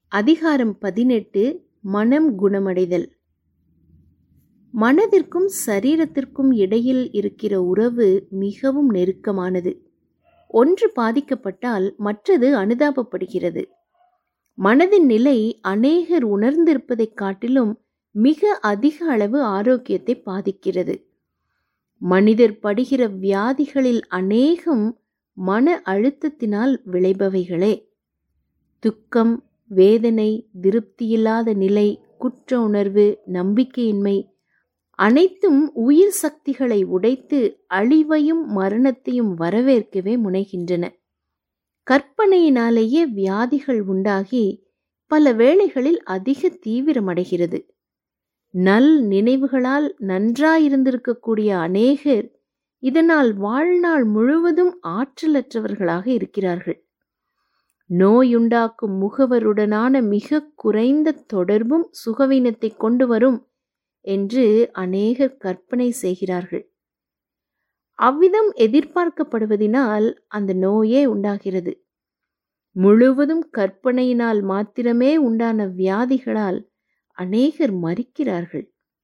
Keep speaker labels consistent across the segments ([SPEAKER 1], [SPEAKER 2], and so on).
[SPEAKER 1] அதிகாரம் பதினெட்டு மனம் குணமடைதல் மனதிற்கும் சரீரத்திற்கும் இடையில் இருக்கிற உறவு மிகவும் நெருக்கமானது ஒன்று பாதிக்கப்பட்டால் மற்றது அனுதாபப்படுகிறது மனதின் நிலை அநேகர் உணர்ந்திருப்பதைக் காட்டிலும் மிக அதிக அளவு ஆரோக்கியத்தை பாதிக்கிறது மனிதர் படுகிற வியாதிகளில் அநேகம் மன அழுத்தத்தினால் விளைபவைகளே துக்கம் வேதனை திருப்தியில்லாத நிலை குற்ற உணர்வு நம்பிக்கையின்மை அனைத்தும் உயிர் சக்திகளை உடைத்து அழிவையும் மரணத்தையும் வரவேற்கவே முனைகின்றன கற்பனையினாலேயே வியாதிகள் உண்டாகி பல வேளைகளில் அதிக தீவிரமடைகிறது நல் நினைவுகளால் நன்றாயிருந்திருக்கக்கூடிய அநேகர் இதனால் வாழ்நாள் முழுவதும் ஆற்றலற்றவர்களாக இருக்கிறார்கள் நோயுண்டாக்கும் முகவருடனான மிக குறைந்த தொடர்பும் சுகவீனத்தை கொண்டு வரும் என்று அநேகர் கற்பனை செய்கிறார்கள் அவ்விதம் எதிர்பார்க்கப்படுவதினால் அந்த நோயே உண்டாகிறது முழுவதும் கற்பனையினால் மாத்திரமே உண்டான வியாதிகளால் அநேகர் மறிக்கிறார்கள்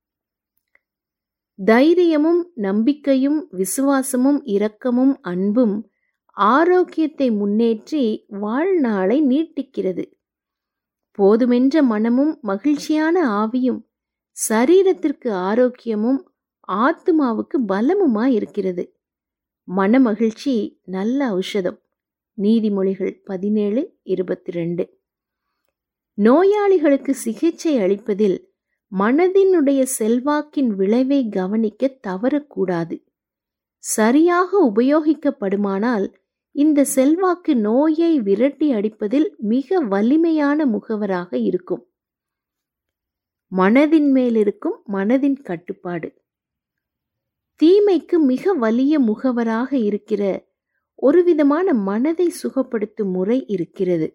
[SPEAKER 1] தைரியமும் நம்பிக்கையும் விசுவாசமும் இரக்கமும் அன்பும் ஆரோக்கியத்தை முன்னேற்றி வாழ்நாளை நீட்டிக்கிறது போதுமென்ற மனமும் மகிழ்ச்சியான ஆவியும் சரீரத்திற்கு ஆரோக்கியமும் ஆத்மாவுக்கு பலமுமாய் இருக்கிறது மனமகிழ்ச்சி நல்ல ஔஷதம் நீதிமொழிகள் பதினேழு இருபத்தி ரெண்டு நோயாளிகளுக்கு சிகிச்சை அளிப்பதில் மனதினுடைய செல்வாக்கின் விளைவை கவனிக்க தவறக்கூடாது சரியாக உபயோகிக்கப்படுமானால் இந்த செல்வாக்கு நோயை விரட்டி அடிப்பதில் மிக வலிமையான முகவராக இருக்கும் மனதின் மேல் இருக்கும் மனதின் கட்டுப்பாடு தீமைக்கு மிக வலிய முகவராக இருக்கிற ஒரு விதமான மனதை சுகப்படுத்தும் முறை இருக்கிறது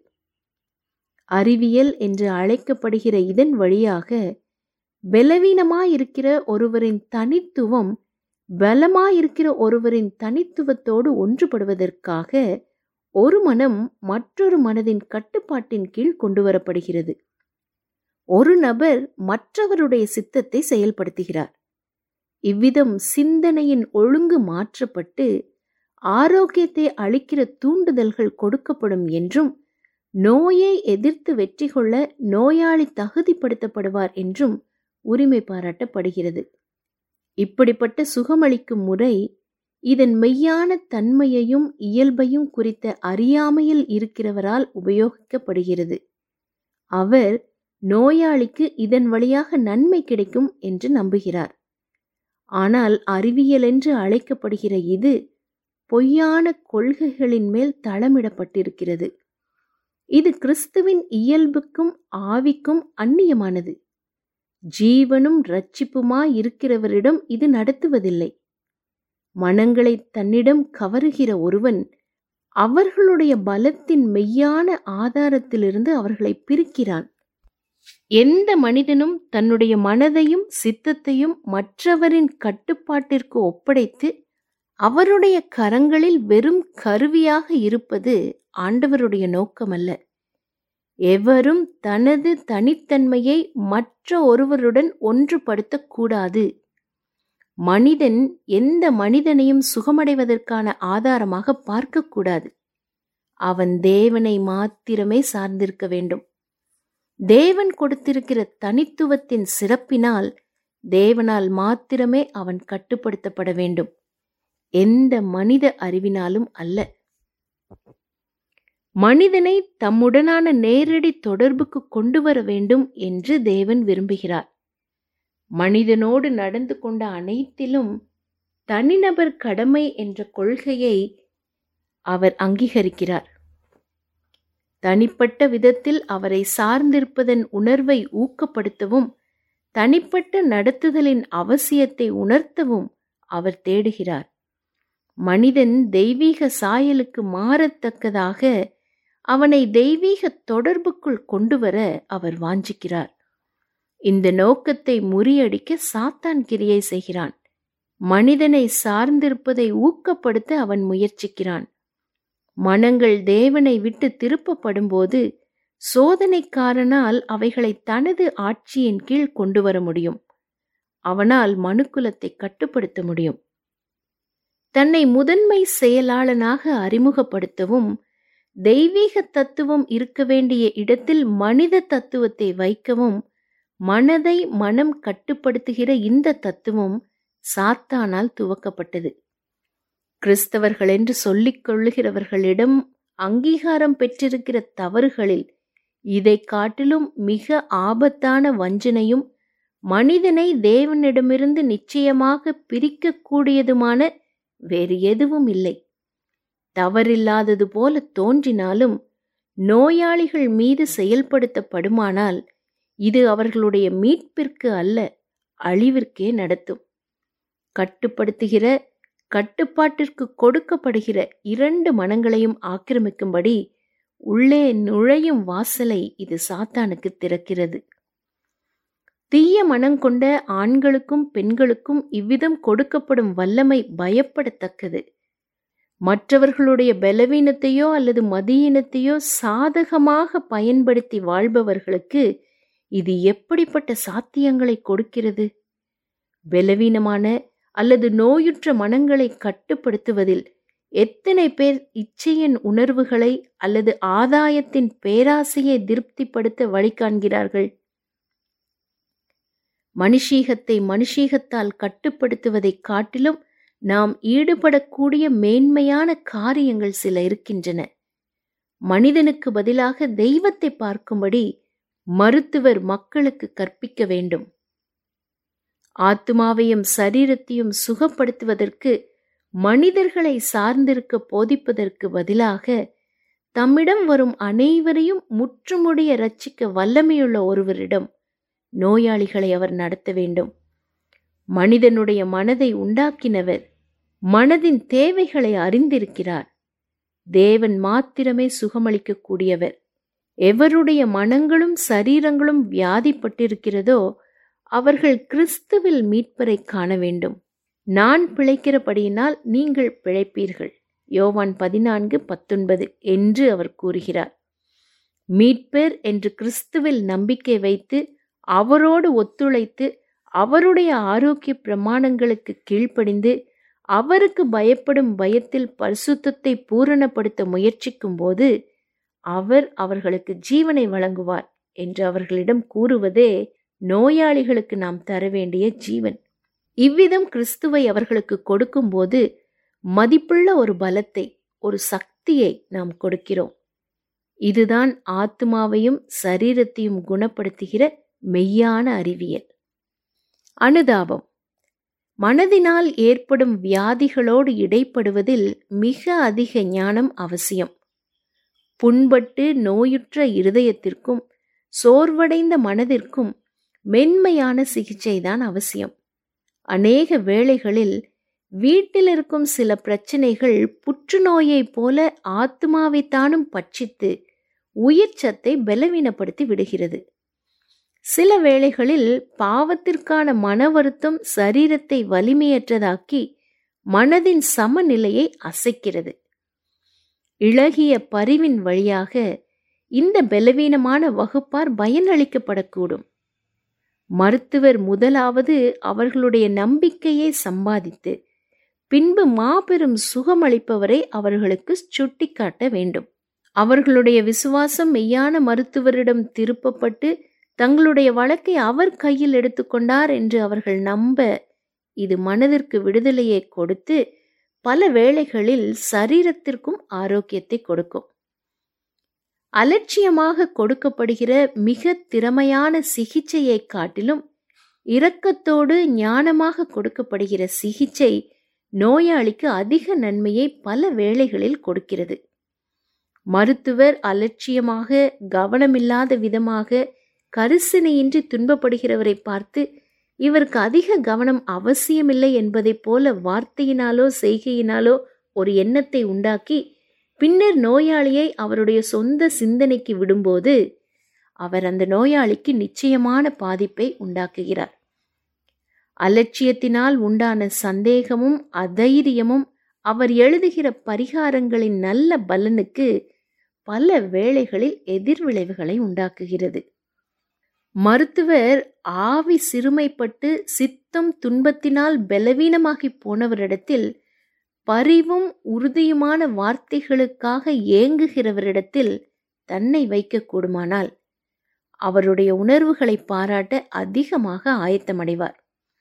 [SPEAKER 1] அறிவியல் என்று அழைக்கப்படுகிற இதன் வழியாக பலவீனமாயிருக்கிற ஒருவரின் தனித்துவம் பலமாயிருக்கிற ஒருவரின் தனித்துவத்தோடு ஒன்றுபடுவதற்காக ஒரு மனம் மற்றொரு மனதின் கட்டுப்பாட்டின் கீழ் கொண்டு வரப்படுகிறது ஒரு நபர் மற்றவருடைய சித்தத்தை செயல்படுத்துகிறார் இவ்விதம் சிந்தனையின் ஒழுங்கு மாற்றப்பட்டு ஆரோக்கியத்தை அளிக்கிற தூண்டுதல்கள் கொடுக்கப்படும் என்றும் நோயை எதிர்த்து வெற்றி கொள்ள நோயாளி தகுதிப்படுத்தப்படுவார் என்றும் உரிமை பாராட்டப்படுகிறது இப்படிப்பட்ட சுகமளிக்கும் முறை இதன் மெய்யான தன்மையையும் இயல்பையும் குறித்த அறியாமையில் இருக்கிறவரால் உபயோகிக்கப்படுகிறது அவர் நோயாளிக்கு இதன் வழியாக நன்மை கிடைக்கும் என்று நம்புகிறார் ஆனால் அறிவியல் என்று அழைக்கப்படுகிற இது பொய்யான கொள்கைகளின் மேல் தளமிடப்பட்டிருக்கிறது இது கிறிஸ்துவின் இயல்புக்கும் ஆவிக்கும் அந்நியமானது ஜீவனும் இரட்சிப்புமாய் இருக்கிறவரிடம் இது நடத்துவதில்லை மனங்களை தன்னிடம் கவருகிற ஒருவன் அவர்களுடைய பலத்தின் மெய்யான ஆதாரத்திலிருந்து அவர்களை பிரிக்கிறான் எந்த மனிதனும் தன்னுடைய மனதையும் சித்தத்தையும் மற்றவரின் கட்டுப்பாட்டிற்கு ஒப்படைத்து அவருடைய கரங்களில் வெறும் கருவியாக இருப்பது ஆண்டவருடைய நோக்கமல்ல எவரும் தனது தனித்தன்மையை மற்ற ஒருவருடன் ஒன்றுபடுத்தக்கூடாது மனிதன் எந்த மனிதனையும் சுகமடைவதற்கான ஆதாரமாக பார்க்கக்கூடாது அவன் தேவனை மாத்திரமே சார்ந்திருக்க வேண்டும் தேவன் கொடுத்திருக்கிற தனித்துவத்தின் சிறப்பினால் தேவனால் மாத்திரமே அவன் கட்டுப்படுத்தப்பட வேண்டும் எந்த மனித அறிவினாலும் அல்ல மனிதனை தம்முடனான நேரடி தொடர்புக்கு கொண்டு வர வேண்டும் என்று தேவன் விரும்புகிறார் மனிதனோடு நடந்து கொண்ட அனைத்திலும் தனிநபர் கடமை என்ற கொள்கையை அவர் அங்கீகரிக்கிறார் தனிப்பட்ட விதத்தில் அவரை சார்ந்திருப்பதன் உணர்வை ஊக்கப்படுத்தவும் தனிப்பட்ட நடத்துதலின் அவசியத்தை உணர்த்தவும் அவர் தேடுகிறார் மனிதன் தெய்வீக சாயலுக்கு மாறத்தக்கதாக அவனை தெய்வீக தொடர்புக்குள் கொண்டு வர அவர் வாஞ்சிக்கிறார் இந்த நோக்கத்தை முறியடிக்க சாத்தான் கிரியை செய்கிறான் மனிதனை சார்ந்திருப்பதை ஊக்கப்படுத்த அவன் முயற்சிக்கிறான் மனங்கள் தேவனை விட்டு திருப்பப்படும்போது சோதனைக்காரனால் அவைகளை தனது ஆட்சியின் கீழ் கொண்டு வர முடியும் அவனால் மனுக்குலத்தை கட்டுப்படுத்த முடியும் தன்னை முதன்மை செயலாளனாக அறிமுகப்படுத்தவும் தெய்வீக தத்துவம் இருக்க வேண்டிய இடத்தில் மனித தத்துவத்தை வைக்கவும் மனதை மனம் கட்டுப்படுத்துகிற இந்த தத்துவம் சாத்தானால் துவக்கப்பட்டது கிறிஸ்தவர்கள் என்று சொல்லிக் கொள்ளுகிறவர்களிடம் அங்கீகாரம் பெற்றிருக்கிற தவறுகளில் இதை காட்டிலும் மிக ஆபத்தான வஞ்சனையும் மனிதனை தேவனிடமிருந்து நிச்சயமாக பிரிக்கக்கூடியதுமான வேறு எதுவும் இல்லை தவறில்லாதது போல தோன்றினாலும் நோயாளிகள் மீது செயல்படுத்தப்படுமானால் இது அவர்களுடைய மீட்பிற்கு அல்ல அழிவிற்கே நடத்தும் கட்டுப்படுத்துகிற கட்டுப்பாட்டிற்கு கொடுக்கப்படுகிற இரண்டு மனங்களையும் ஆக்கிரமிக்கும்படி உள்ளே நுழையும் வாசலை இது சாத்தானுக்கு திறக்கிறது தீய மனம் கொண்ட ஆண்களுக்கும் பெண்களுக்கும் இவ்விதம் கொடுக்கப்படும் வல்லமை பயப்படத்தக்கது மற்றவர்களுடைய பலவீனத்தையோ அல்லது மதியினத்தையோ சாதகமாக பயன்படுத்தி வாழ்பவர்களுக்கு இது எப்படிப்பட்ட சாத்தியங்களை கொடுக்கிறது பலவீனமான அல்லது நோயுற்ற மனங்களை கட்டுப்படுத்துவதில் எத்தனை பேர் இச்சையின் உணர்வுகளை அல்லது ஆதாயத்தின் பேராசையை திருப்திப்படுத்த வழிகாண்கிறார்கள் மனுஷீகத்தை மனுஷீகத்தால் கட்டுப்படுத்துவதைக் காட்டிலும் நாம் ஈடுபடக்கூடிய மேன்மையான காரியங்கள் சில இருக்கின்றன மனிதனுக்கு பதிலாக தெய்வத்தை பார்க்கும்படி மருத்துவர் மக்களுக்கு கற்பிக்க வேண்டும் ஆத்மாவையும் சரீரத்தையும் சுகப்படுத்துவதற்கு மனிதர்களை சார்ந்திருக்க போதிப்பதற்கு பதிலாக தம்மிடம் வரும் அனைவரையும் முற்றுமுடிய ரட்சிக்க வல்லமையுள்ள ஒருவரிடம் நோயாளிகளை அவர் நடத்த வேண்டும் மனிதனுடைய மனதை உண்டாக்கினவர் மனதின் தேவைகளை அறிந்திருக்கிறார் தேவன் மாத்திரமே சுகமளிக்கக்கூடியவர் எவருடைய மனங்களும் சரீரங்களும் வியாதிப்பட்டிருக்கிறதோ அவர்கள் கிறிஸ்துவில் மீட்பரை காண வேண்டும் நான் பிழைக்கிறபடியினால் நீங்கள் பிழைப்பீர்கள் யோவான் பதினான்கு பத்தொன்பது என்று அவர் கூறுகிறார் மீட்பர் என்று கிறிஸ்துவில் நம்பிக்கை வைத்து அவரோடு ஒத்துழைத்து அவருடைய ஆரோக்கிய பிரமாணங்களுக்கு கீழ்ப்படிந்து அவருக்கு பயப்படும் பயத்தில் பரிசுத்தத்தை பூரணப்படுத்த முயற்சிக்கும் போது அவர் அவர்களுக்கு ஜீவனை வழங்குவார் என்று அவர்களிடம் கூறுவதே நோயாளிகளுக்கு நாம் தர வேண்டிய ஜீவன் இவ்விதம் கிறிஸ்துவை அவர்களுக்கு கொடுக்கும்போது மதிப்புள்ள ஒரு பலத்தை ஒரு சக்தியை நாம் கொடுக்கிறோம் இதுதான் ஆத்மாவையும் சரீரத்தையும் குணப்படுத்துகிற மெய்யான அறிவியல் அனுதாபம் மனதினால் ஏற்படும் வியாதிகளோடு இடைப்படுவதில் மிக அதிக ஞானம் அவசியம் புண்பட்டு நோயுற்ற இருதயத்திற்கும் சோர்வடைந்த மனதிற்கும் மென்மையான சிகிச்சைதான் அவசியம் அநேக வேளைகளில் வீட்டில் இருக்கும் சில பிரச்சனைகள் புற்றுநோயைப் போல ஆத்மாவைத்தானும் பட்சித்து உயிர் சத்தை பலவீனப்படுத்தி விடுகிறது சில வேளைகளில் பாவத்திற்கான மன வருத்தம் சரீரத்தை வலிமையற்றதாக்கி மனதின் சமநிலையை அசைக்கிறது இளகிய பரிவின் வழியாக இந்த பலவீனமான வகுப்பார் பயனளிக்கப்படக்கூடும் மருத்துவர் முதலாவது அவர்களுடைய நம்பிக்கையை சம்பாதித்து பின்பு மாபெரும் சுகமளிப்பவரை அவர்களுக்கு சுட்டிக்காட்ட வேண்டும் அவர்களுடைய விசுவாசம் மெய்யான மருத்துவரிடம் திருப்பப்பட்டு தங்களுடைய வழக்கை அவர் கையில் எடுத்துக்கொண்டார் என்று அவர்கள் நம்ப இது மனதிற்கு விடுதலையை கொடுத்து பல வேளைகளில் சரீரத்திற்கும் ஆரோக்கியத்தை கொடுக்கும் அலட்சியமாக கொடுக்கப்படுகிற மிக திறமையான சிகிச்சையை காட்டிலும் இரக்கத்தோடு ஞானமாக கொடுக்கப்படுகிற சிகிச்சை நோயாளிக்கு அதிக நன்மையை பல வேளைகளில் கொடுக்கிறது மருத்துவர் அலட்சியமாக கவனமில்லாத விதமாக கரிசனையின்றி துன்பப்படுகிறவரை பார்த்து இவருக்கு அதிக கவனம் அவசியமில்லை என்பதைப் போல வார்த்தையினாலோ செய்கையினாலோ ஒரு எண்ணத்தை உண்டாக்கி பின்னர் நோயாளியை அவருடைய சொந்த சிந்தனைக்கு விடும்போது அவர் அந்த நோயாளிக்கு நிச்சயமான பாதிப்பை உண்டாக்குகிறார் அலட்சியத்தினால் உண்டான சந்தேகமும் அதைரியமும் அவர் எழுதுகிற பரிகாரங்களின் நல்ல பலனுக்கு பல வேளைகளில் எதிர்விளைவுகளை உண்டாக்குகிறது மருத்துவர் ஆவி சிறுமைப்பட்டு சித்தம் துன்பத்தினால் பலவீனமாகி போனவரிடத்தில் பரிவும் உறுதியுமான வார்த்தைகளுக்காக ஏங்குகிறவரிடத்தில் தன்னை வைக்கக்கூடுமானால் அவருடைய உணர்வுகளை பாராட்ட அதிகமாக ஆயத்தமடைவார்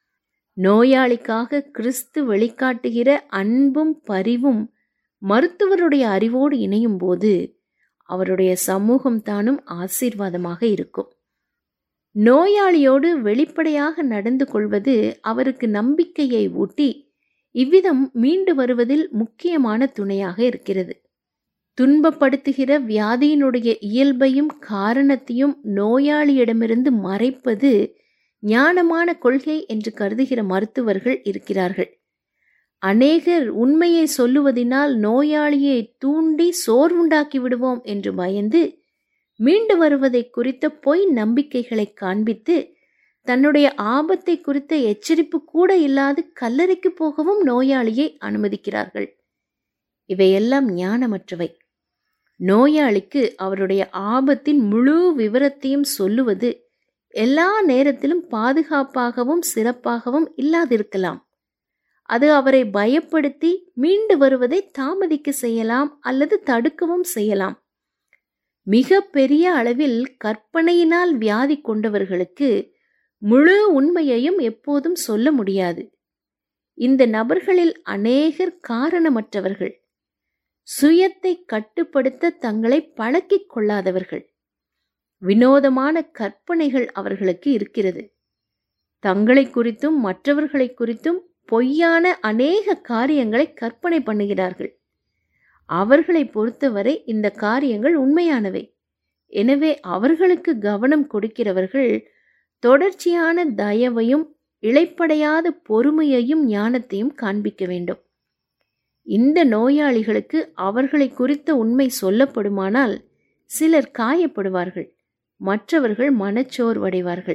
[SPEAKER 1] நோயாளிக்காக கிறிஸ்து வெளிக்காட்டுகிற அன்பும் பரிவும் மருத்துவருடைய அறிவோடு இணையும் போது அவருடைய சமூகம் தானும் ஆசீர்வாதமாக இருக்கும் நோயாளியோடு வெளிப்படையாக நடந்து கொள்வது அவருக்கு நம்பிக்கையை ஊட்டி இவ்விதம் மீண்டு வருவதில் முக்கியமான துணையாக இருக்கிறது துன்பப்படுத்துகிற வியாதியினுடைய இயல்பையும் காரணத்தையும் நோயாளியிடமிருந்து மறைப்பது ஞானமான கொள்கை என்று கருதுகிற மருத்துவர்கள் இருக்கிறார்கள் அநேகர் உண்மையை சொல்லுவதினால் நோயாளியை தூண்டி சோர்வுண்டாக்கி விடுவோம் என்று பயந்து மீண்டு வருவதை குறித்த பொய் நம்பிக்கைகளை காண்பித்து தன்னுடைய ஆபத்தை குறித்த எச்சரிப்பு கூட இல்லாது கல்லறைக்கு போகவும் நோயாளியை அனுமதிக்கிறார்கள் இவையெல்லாம் ஞானமற்றவை நோயாளிக்கு அவருடைய ஆபத்தின் முழு விவரத்தையும் சொல்லுவது எல்லா நேரத்திலும் பாதுகாப்பாகவும் சிறப்பாகவும் இல்லாதிருக்கலாம் அது அவரை பயப்படுத்தி மீண்டு வருவதை தாமதிக்க செய்யலாம் அல்லது தடுக்கவும் செய்யலாம் மிக பெரிய அளவில் கற்பனையினால் வியாதி கொண்டவர்களுக்கு முழு உண்மையையும் எப்போதும் சொல்ல முடியாது இந்த நபர்களில் அநேகர் காரணமற்றவர்கள் சுயத்தை கட்டுப்படுத்த தங்களை பழக்கிக் கொள்ளாதவர்கள் வினோதமான கற்பனைகள் அவர்களுக்கு இருக்கிறது தங்களை குறித்தும் மற்றவர்களை குறித்தும் பொய்யான அநேக காரியங்களை கற்பனை பண்ணுகிறார்கள் அவர்களை பொறுத்தவரை இந்த காரியங்கள் உண்மையானவை எனவே அவர்களுக்கு கவனம் கொடுக்கிறவர்கள் தொடர்ச்சியான தயவையும் இழைப்படையாத பொறுமையையும் ஞானத்தையும் காண்பிக்க வேண்டும் இந்த நோயாளிகளுக்கு அவர்களை குறித்த உண்மை சொல்லப்படுமானால் சிலர் காயப்படுவார்கள் மற்றவர்கள் மனச்சோர்வடைவார்கள்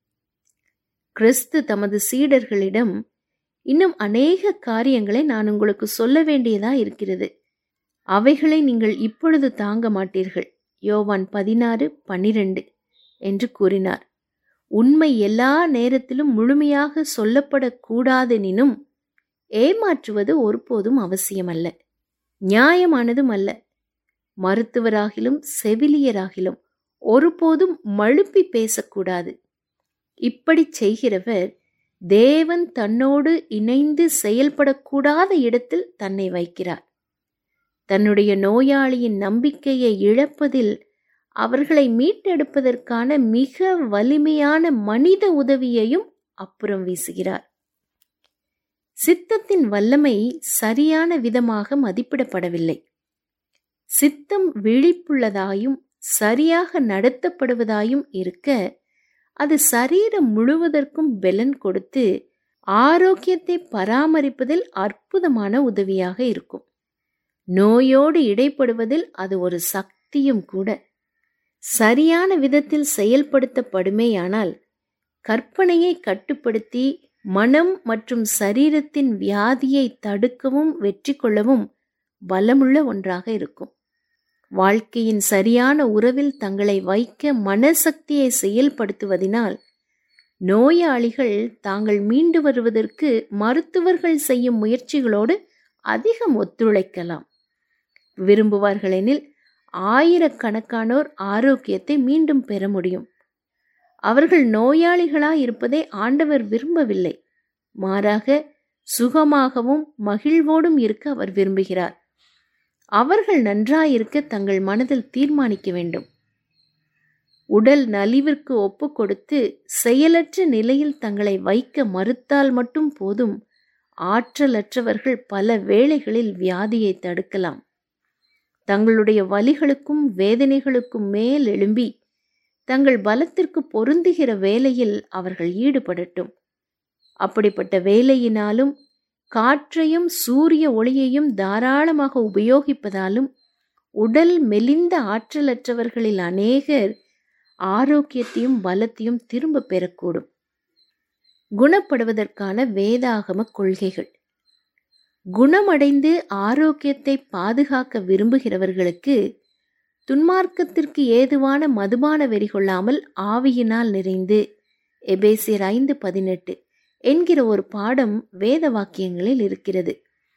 [SPEAKER 1] கிறிஸ்து தமது சீடர்களிடம் இன்னும் அநேக காரியங்களை நான் உங்களுக்கு சொல்ல வேண்டியதா இருக்கிறது அவைகளை நீங்கள் இப்பொழுது தாங்க மாட்டீர்கள் யோவான் பதினாறு பன்னிரண்டு என்று கூறினார் உண்மை எல்லா நேரத்திலும் முழுமையாக சொல்லப்படக்கூடாதெனினும் ஏமாற்றுவது ஒருபோதும் அவசியமல்ல நியாயமானதும் அல்ல மருத்துவராகிலும் செவிலியராகிலும் ஒருபோதும் மழுப்பி பேசக்கூடாது இப்படி செய்கிறவர் தேவன் தன்னோடு இணைந்து செயல்படக்கூடாத இடத்தில் தன்னை வைக்கிறார் தன்னுடைய நோயாளியின் நம்பிக்கையை இழப்பதில் அவர்களை மீட்டெடுப்பதற்கான மிக வலிமையான மனித உதவியையும் அப்புறம் வீசுகிறார் சித்தத்தின் வல்லமை சரியான விதமாக மதிப்பிடப்படவில்லை சித்தம் விழிப்புள்ளதாயும் சரியாக நடத்தப்படுவதாயும் இருக்க அது சரீரம் முழுவதற்கும் பெலன் கொடுத்து ஆரோக்கியத்தை பராமரிப்பதில் அற்புதமான உதவியாக இருக்கும் நோயோடு இடைப்படுவதில் அது ஒரு சக்தியும் கூட சரியான விதத்தில் செயல்படுத்தப்படுமேயானால் கற்பனையை கட்டுப்படுத்தி மனம் மற்றும் சரீரத்தின் வியாதியை தடுக்கவும் வெற்றி கொள்ளவும் பலமுள்ள ஒன்றாக இருக்கும் வாழ்க்கையின் சரியான உறவில் தங்களை வைக்க மனசக்தியை செயல்படுத்துவதினால் நோயாளிகள் தாங்கள் மீண்டு வருவதற்கு மருத்துவர்கள் செய்யும் முயற்சிகளோடு அதிகம் ஒத்துழைக்கலாம் விரும்புவார்களெனில் ஆயிரக்கணக்கானோர் ஆரோக்கியத்தை மீண்டும் பெற முடியும் அவர்கள் நோயாளிகளாய் இருப்பதை ஆண்டவர் விரும்பவில்லை மாறாக சுகமாகவும் மகிழ்வோடும் இருக்க அவர் விரும்புகிறார் அவர்கள் நன்றாயிருக்க தங்கள் மனதில் தீர்மானிக்க வேண்டும் உடல் நலிவிற்கு ஒப்பு கொடுத்து செயலற்ற நிலையில் தங்களை வைக்க மறுத்தால் மட்டும் போதும் ஆற்றலற்றவர்கள் பல வேளைகளில் வியாதியை தடுக்கலாம் தங்களுடைய வலிகளுக்கும் வேதனைகளுக்கும் மேல் எழும்பி தங்கள் பலத்திற்கு பொருந்துகிற வேலையில் அவர்கள் ஈடுபடட்டும் அப்படிப்பட்ட வேலையினாலும் காற்றையும் சூரிய ஒளியையும் தாராளமாக உபயோகிப்பதாலும் உடல் மெலிந்த ஆற்றலற்றவர்களில் அநேகர் ஆரோக்கியத்தையும் பலத்தையும் திரும்ப பெறக்கூடும் குணப்படுவதற்கான வேதாகம கொள்கைகள் குணமடைந்து ஆரோக்கியத்தை பாதுகாக்க விரும்புகிறவர்களுக்கு துன்மார்க்கத்திற்கு ஏதுவான மதுபான வெறி கொள்ளாமல் ஆவியினால் நிறைந்து எபேசியர் ஐந்து பதினெட்டு என்கிற ஒரு பாடம் வேத வாக்கியங்களில் இருக்கிறது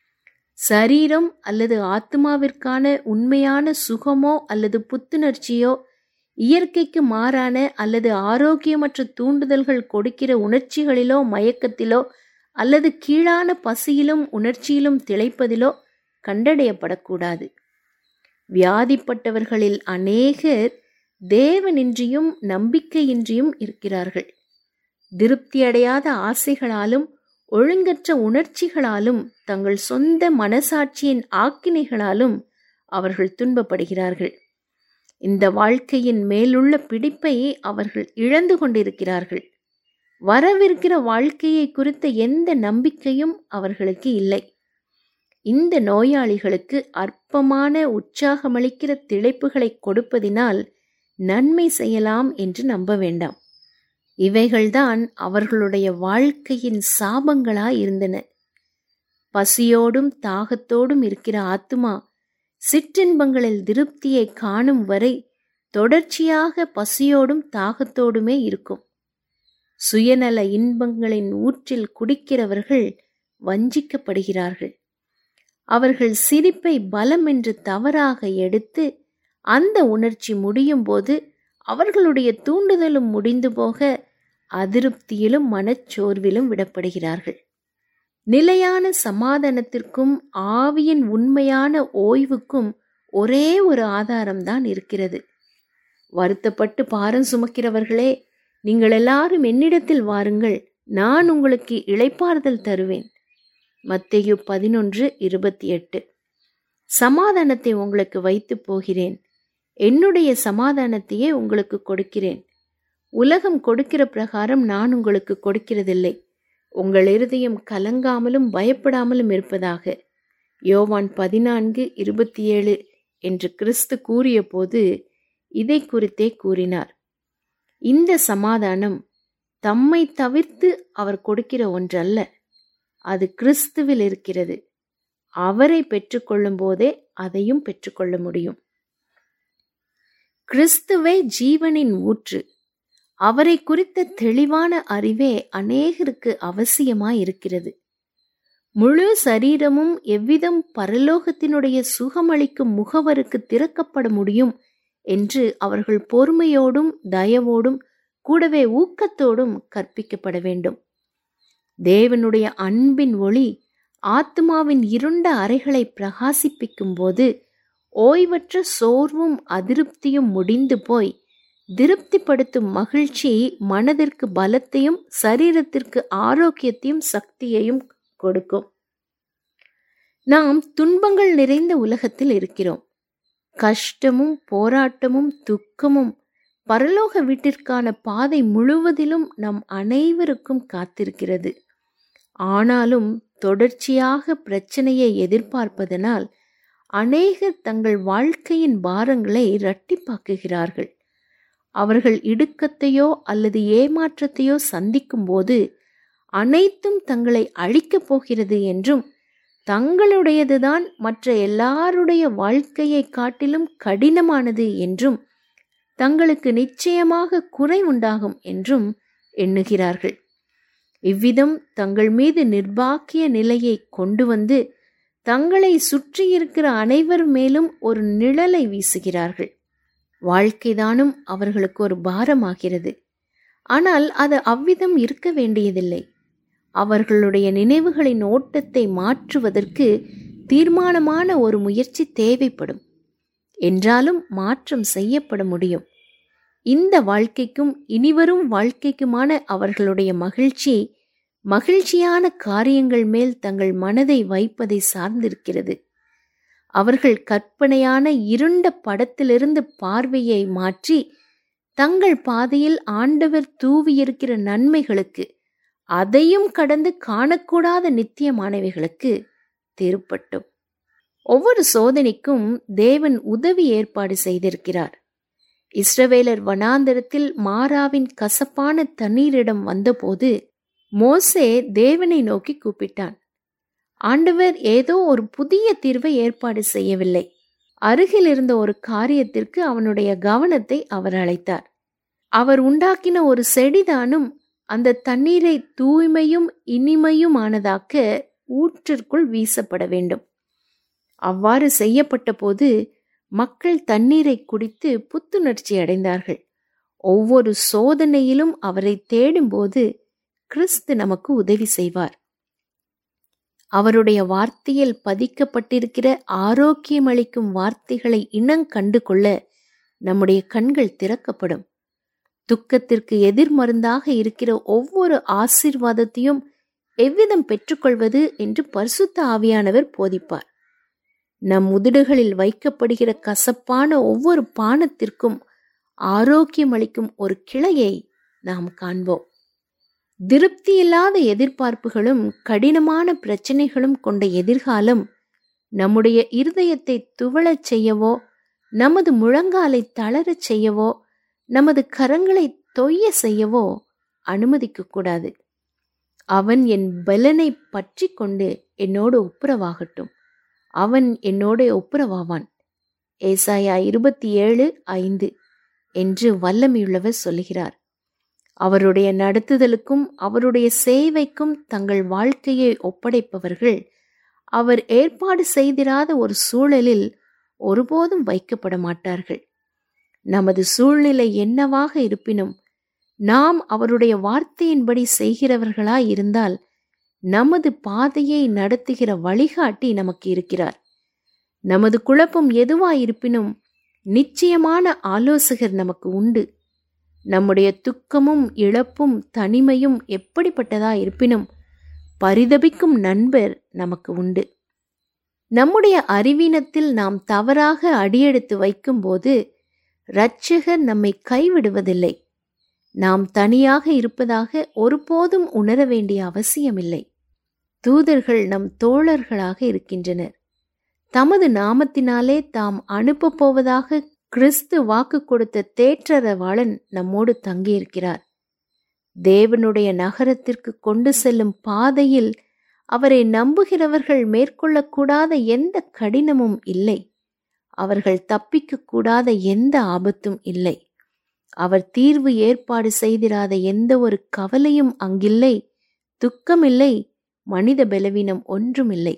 [SPEAKER 1] சரீரம் அல்லது ஆத்மாவிற்கான உண்மையான சுகமோ அல்லது புத்துணர்ச்சியோ இயற்கைக்கு மாறான அல்லது ஆரோக்கியமற்ற தூண்டுதல்கள் கொடுக்கிற உணர்ச்சிகளிலோ மயக்கத்திலோ அல்லது கீழான பசியிலும் உணர்ச்சியிலும் திளைப்பதிலோ கண்டடையப்படக்கூடாது வியாதிப்பட்டவர்களில் அநேகர் தேவனின்றியும் நம்பிக்கையின்றியும் இருக்கிறார்கள் திருப்தியடையாத ஆசைகளாலும் ஒழுங்கற்ற உணர்ச்சிகளாலும் தங்கள் சொந்த மனசாட்சியின் ஆக்கினைகளாலும் அவர்கள் துன்பப்படுகிறார்கள் இந்த வாழ்க்கையின் மேலுள்ள பிடிப்பை அவர்கள் இழந்து கொண்டிருக்கிறார்கள் வரவிருக்கிற வாழ்க்கையை குறித்த எந்த நம்பிக்கையும் அவர்களுக்கு இல்லை இந்த நோயாளிகளுக்கு அற்பமான உற்சாகமளிக்கிற திளைப்புகளை கொடுப்பதினால் நன்மை செய்யலாம் என்று நம்ப வேண்டாம் இவைகள்தான் அவர்களுடைய வாழ்க்கையின் சாபங்களாய் இருந்தன பசியோடும் தாகத்தோடும் இருக்கிற ஆத்துமா சிற்றின்பங்களில் திருப்தியை காணும் வரை தொடர்ச்சியாக பசியோடும் தாகத்தோடுமே இருக்கும் சுயநல இன்பங்களின் ஊற்றில் குடிக்கிறவர்கள் வஞ்சிக்கப்படுகிறார்கள் அவர்கள் சிரிப்பை பலம் என்று தவறாக எடுத்து அந்த உணர்ச்சி முடியும் போது அவர்களுடைய தூண்டுதலும் முடிந்து போக அதிருப்தியிலும் மனச்சோர்விலும் விடப்படுகிறார்கள் நிலையான சமாதானத்திற்கும் ஆவியின் உண்மையான ஓய்வுக்கும் ஒரே ஒரு ஆதாரம்தான் இருக்கிறது வருத்தப்பட்டு பாரம் சுமக்கிறவர்களே நீங்கள் எல்லாரும் என்னிடத்தில் வாருங்கள் நான் உங்களுக்கு இளைப்பாறுதல் தருவேன் மத்தேயு பதினொன்று இருபத்தி எட்டு சமாதானத்தை உங்களுக்கு வைத்து போகிறேன் என்னுடைய சமாதானத்தையே உங்களுக்கு கொடுக்கிறேன் உலகம் கொடுக்கிற பிரகாரம் நான் உங்களுக்கு கொடுக்கிறதில்லை உங்கள் இருதயம் கலங்காமலும் பயப்படாமலும் இருப்பதாக யோவான் பதினான்கு இருபத்தி ஏழு என்று கிறிஸ்து கூறிய போது இதை குறித்தே கூறினார் இந்த சமாதானம் தம்மை தவிர்த்து அவர் கொடுக்கிற ஒன்றல்ல அது கிறிஸ்துவில் இருக்கிறது அவரை பெற்றுக்கொள்ளும் போதே அதையும் பெற்றுக்கொள்ள முடியும் கிறிஸ்துவே ஜீவனின் ஊற்று அவரை குறித்த தெளிவான அறிவே அநேகருக்கு அவசியமாய் இருக்கிறது முழு சரீரமும் எவ்விதம் பரலோகத்தினுடைய சுகமளிக்கும் முகவருக்கு திறக்கப்பட முடியும் என்று அவர்கள் பொறுமையோடும் தயவோடும் கூடவே ஊக்கத்தோடும் கற்பிக்கப்பட வேண்டும் தேவனுடைய அன்பின் ஒளி ஆத்மாவின் இருண்ட அறைகளை பிரகாசிப்பிக்கும் போது ஓய்வற்ற சோர்வும் அதிருப்தியும் முடிந்து போய் திருப்திப்படுத்தும் மகிழ்ச்சி மனதிற்கு பலத்தையும் சரீரத்திற்கு ஆரோக்கியத்தையும் சக்தியையும் கொடுக்கும் நாம் துன்பங்கள் நிறைந்த உலகத்தில் இருக்கிறோம் கஷ்டமும் போராட்டமும் துக்கமும் பரலோக வீட்டிற்கான பாதை முழுவதிலும் நம் அனைவருக்கும் காத்திருக்கிறது ஆனாலும் தொடர்ச்சியாக பிரச்சனையை எதிர்பார்ப்பதனால் அநேகர் தங்கள் வாழ்க்கையின் பாரங்களை இரட்டிப்பாக்குகிறார்கள் அவர்கள் இடுக்கத்தையோ அல்லது ஏமாற்றத்தையோ சந்திக்கும் போது அனைத்தும் தங்களை அழிக்கப் போகிறது என்றும் தங்களுடையதுதான் மற்ற எல்லாருடைய வாழ்க்கையை காட்டிலும் கடினமானது என்றும் தங்களுக்கு நிச்சயமாக குறை உண்டாகும் என்றும் எண்ணுகிறார்கள் இவ்விதம் தங்கள் மீது நிர்பாக்கிய நிலையை கொண்டு வந்து தங்களை சுற்றியிருக்கிற அனைவர் மேலும் ஒரு நிழலை வீசுகிறார்கள் வாழ்க்கைதானும் அவர்களுக்கு ஒரு பாரமாகிறது ஆனால் அது அவ்விதம் இருக்க வேண்டியதில்லை அவர்களுடைய நினைவுகளின் ஓட்டத்தை மாற்றுவதற்கு தீர்மானமான ஒரு முயற்சி தேவைப்படும் என்றாலும் மாற்றம் செய்யப்பட முடியும் இந்த வாழ்க்கைக்கும் இனிவரும் வாழ்க்கைக்குமான அவர்களுடைய மகிழ்ச்சி மகிழ்ச்சியான காரியங்கள் மேல் தங்கள் மனதை வைப்பதை சார்ந்திருக்கிறது அவர்கள் கற்பனையான இருண்ட படத்திலிருந்து பார்வையை மாற்றி தங்கள் பாதையில் ஆண்டவர் தூவியிருக்கிற நன்மைகளுக்கு அதையும் கடந்து காணக்கூடாத நித்தியமானவைகளுக்கு திருப்பட்டும் ஒவ்வொரு சோதனைக்கும் தேவன் உதவி ஏற்பாடு செய்திருக்கிறார் இஸ்ரவேலர் வனாந்தரத்தில் மாறாவின் கசப்பான தண்ணீரிடம் வந்தபோது மோசே தேவனை நோக்கி கூப்பிட்டான் ஆண்டவர் ஏதோ ஒரு புதிய தீர்வை ஏற்பாடு செய்யவில்லை அருகில் இருந்த ஒரு காரியத்திற்கு அவனுடைய கவனத்தை அவர் அழைத்தார் அவர் உண்டாக்கின ஒரு செடிதானும் அந்த தண்ணீரை தூய்மையும் இனிமையுமானதாக்க ஊற்றிற்குள் வீசப்பட வேண்டும் அவ்வாறு செய்யப்பட்ட போது மக்கள் தண்ணீரை குடித்து புத்துணர்ச்சி அடைந்தார்கள் ஒவ்வொரு சோதனையிலும் அவரை தேடும்போது கிறிஸ்து நமக்கு உதவி செய்வார் அவருடைய வார்த்தையில் பதிக்கப்பட்டிருக்கிற ஆரோக்கியமளிக்கும் வார்த்தைகளை இனங் கண்டு கொள்ள நம்முடைய கண்கள் திறக்கப்படும் துக்கத்திற்கு எதிர்மருந்தாக இருக்கிற ஒவ்வொரு ஆசீர்வாதத்தையும் எவ்விதம் பெற்றுக்கொள்வது என்று பரிசுத்த ஆவியானவர் போதிப்பார் நம் உதடுகளில் வைக்கப்படுகிற கசப்பான ஒவ்வொரு பானத்திற்கும் ஆரோக்கியமளிக்கும் ஒரு கிளையை நாம் காண்போம் திருப்தியில்லாத எதிர்பார்ப்புகளும் கடினமான பிரச்சனைகளும் கொண்ட எதிர்காலம் நம்முடைய இருதயத்தை துவளச் செய்யவோ நமது முழங்காலை தளரச் செய்யவோ நமது கரங்களை தொய்ய செய்யவோ அனுமதிக்க கூடாது அவன் என் பலனை பற்றி கொண்டு என்னோடு ஒப்புரவாகட்டும் அவன் என்னோட ஒப்புரவாவான் ஏசாயா இருபத்தி ஏழு ஐந்து என்று வல்லமையுள்ளவர் சொல்லுகிறார் அவருடைய நடத்துதலுக்கும் அவருடைய சேவைக்கும் தங்கள் வாழ்க்கையை ஒப்படைப்பவர்கள் அவர் ஏற்பாடு செய்திராத ஒரு சூழலில் ஒருபோதும் வைக்கப்பட மாட்டார்கள் நமது சூழ்நிலை என்னவாக இருப்பினும் நாம் அவருடைய வார்த்தையின்படி செய்கிறவர்களாய் இருந்தால் நமது பாதையை நடத்துகிற வழிகாட்டி நமக்கு இருக்கிறார் நமது குழப்பம் எதுவாயிருப்பினும் நிச்சயமான ஆலோசகர் நமக்கு உண்டு நம்முடைய துக்கமும் இழப்பும் தனிமையும் எப்படிப்பட்டதா இருப்பினும் பரிதபிக்கும் நண்பர் நமக்கு உண்டு நம்முடைய அறிவீனத்தில் நாம் தவறாக அடியெடுத்து வைக்கும்போது இரட்சகர் நம்மை கைவிடுவதில்லை நாம் தனியாக இருப்பதாக ஒருபோதும் உணர வேண்டிய அவசியமில்லை தூதர்கள் நம் தோழர்களாக இருக்கின்றனர் தமது நாமத்தினாலே தாம் அனுப்பப் போவதாக கிறிஸ்து வாக்கு கொடுத்த தேற்றரவாளன் நம்மோடு தங்கியிருக்கிறார் தேவனுடைய நகரத்திற்கு கொண்டு செல்லும் பாதையில் அவரை நம்புகிறவர்கள் மேற்கொள்ளக்கூடாத எந்த கடினமும் இல்லை அவர்கள் தப்பிக்கக்கூடாத எந்த ஆபத்தும் இல்லை அவர் தீர்வு ஏற்பாடு செய்திராத எந்த ஒரு கவலையும் அங்கில்லை துக்கமில்லை மனித பலவீனம் ஒன்றுமில்லை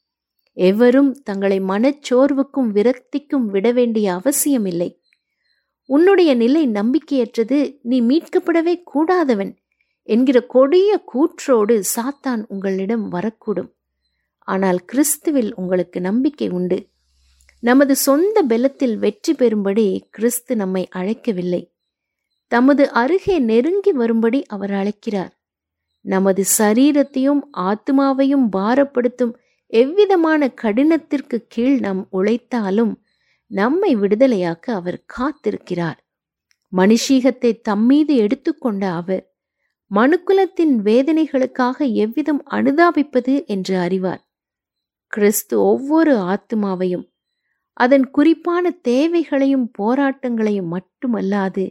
[SPEAKER 1] எவரும் தங்களை மனச்சோர்வுக்கும் விரக்திக்கும் விட வேண்டிய அவசியமில்லை உன்னுடைய நிலை நம்பிக்கையற்றது நீ மீட்கப்படவே கூடாதவன் என்கிற கொடிய கூற்றோடு சாத்தான் உங்களிடம் வரக்கூடும் ஆனால் கிறிஸ்துவில் உங்களுக்கு நம்பிக்கை உண்டு நமது சொந்த பெலத்தில் வெற்றி பெறும்படி கிறிஸ்து நம்மை அழைக்கவில்லை தமது அருகே நெருங்கி வரும்படி அவர் அழைக்கிறார் நமது சரீரத்தையும் ஆத்மாவையும் பாரப்படுத்தும் எவ்விதமான கடினத்திற்கு கீழ் நாம் உழைத்தாலும் நம்மை விடுதலையாக்க அவர் காத்திருக்கிறார் மனுஷீகத்தை தம்மீது எடுத்துக்கொண்ட அவர் மனுக்குலத்தின் வேதனைகளுக்காக எவ்விதம் அனுதாபிப்பது என்று அறிவார் கிறிஸ்து ஒவ்வொரு ஆத்மாவையும் அதன் குறிப்பான தேவைகளையும் போராட்டங்களையும் மட்டுமல்லாது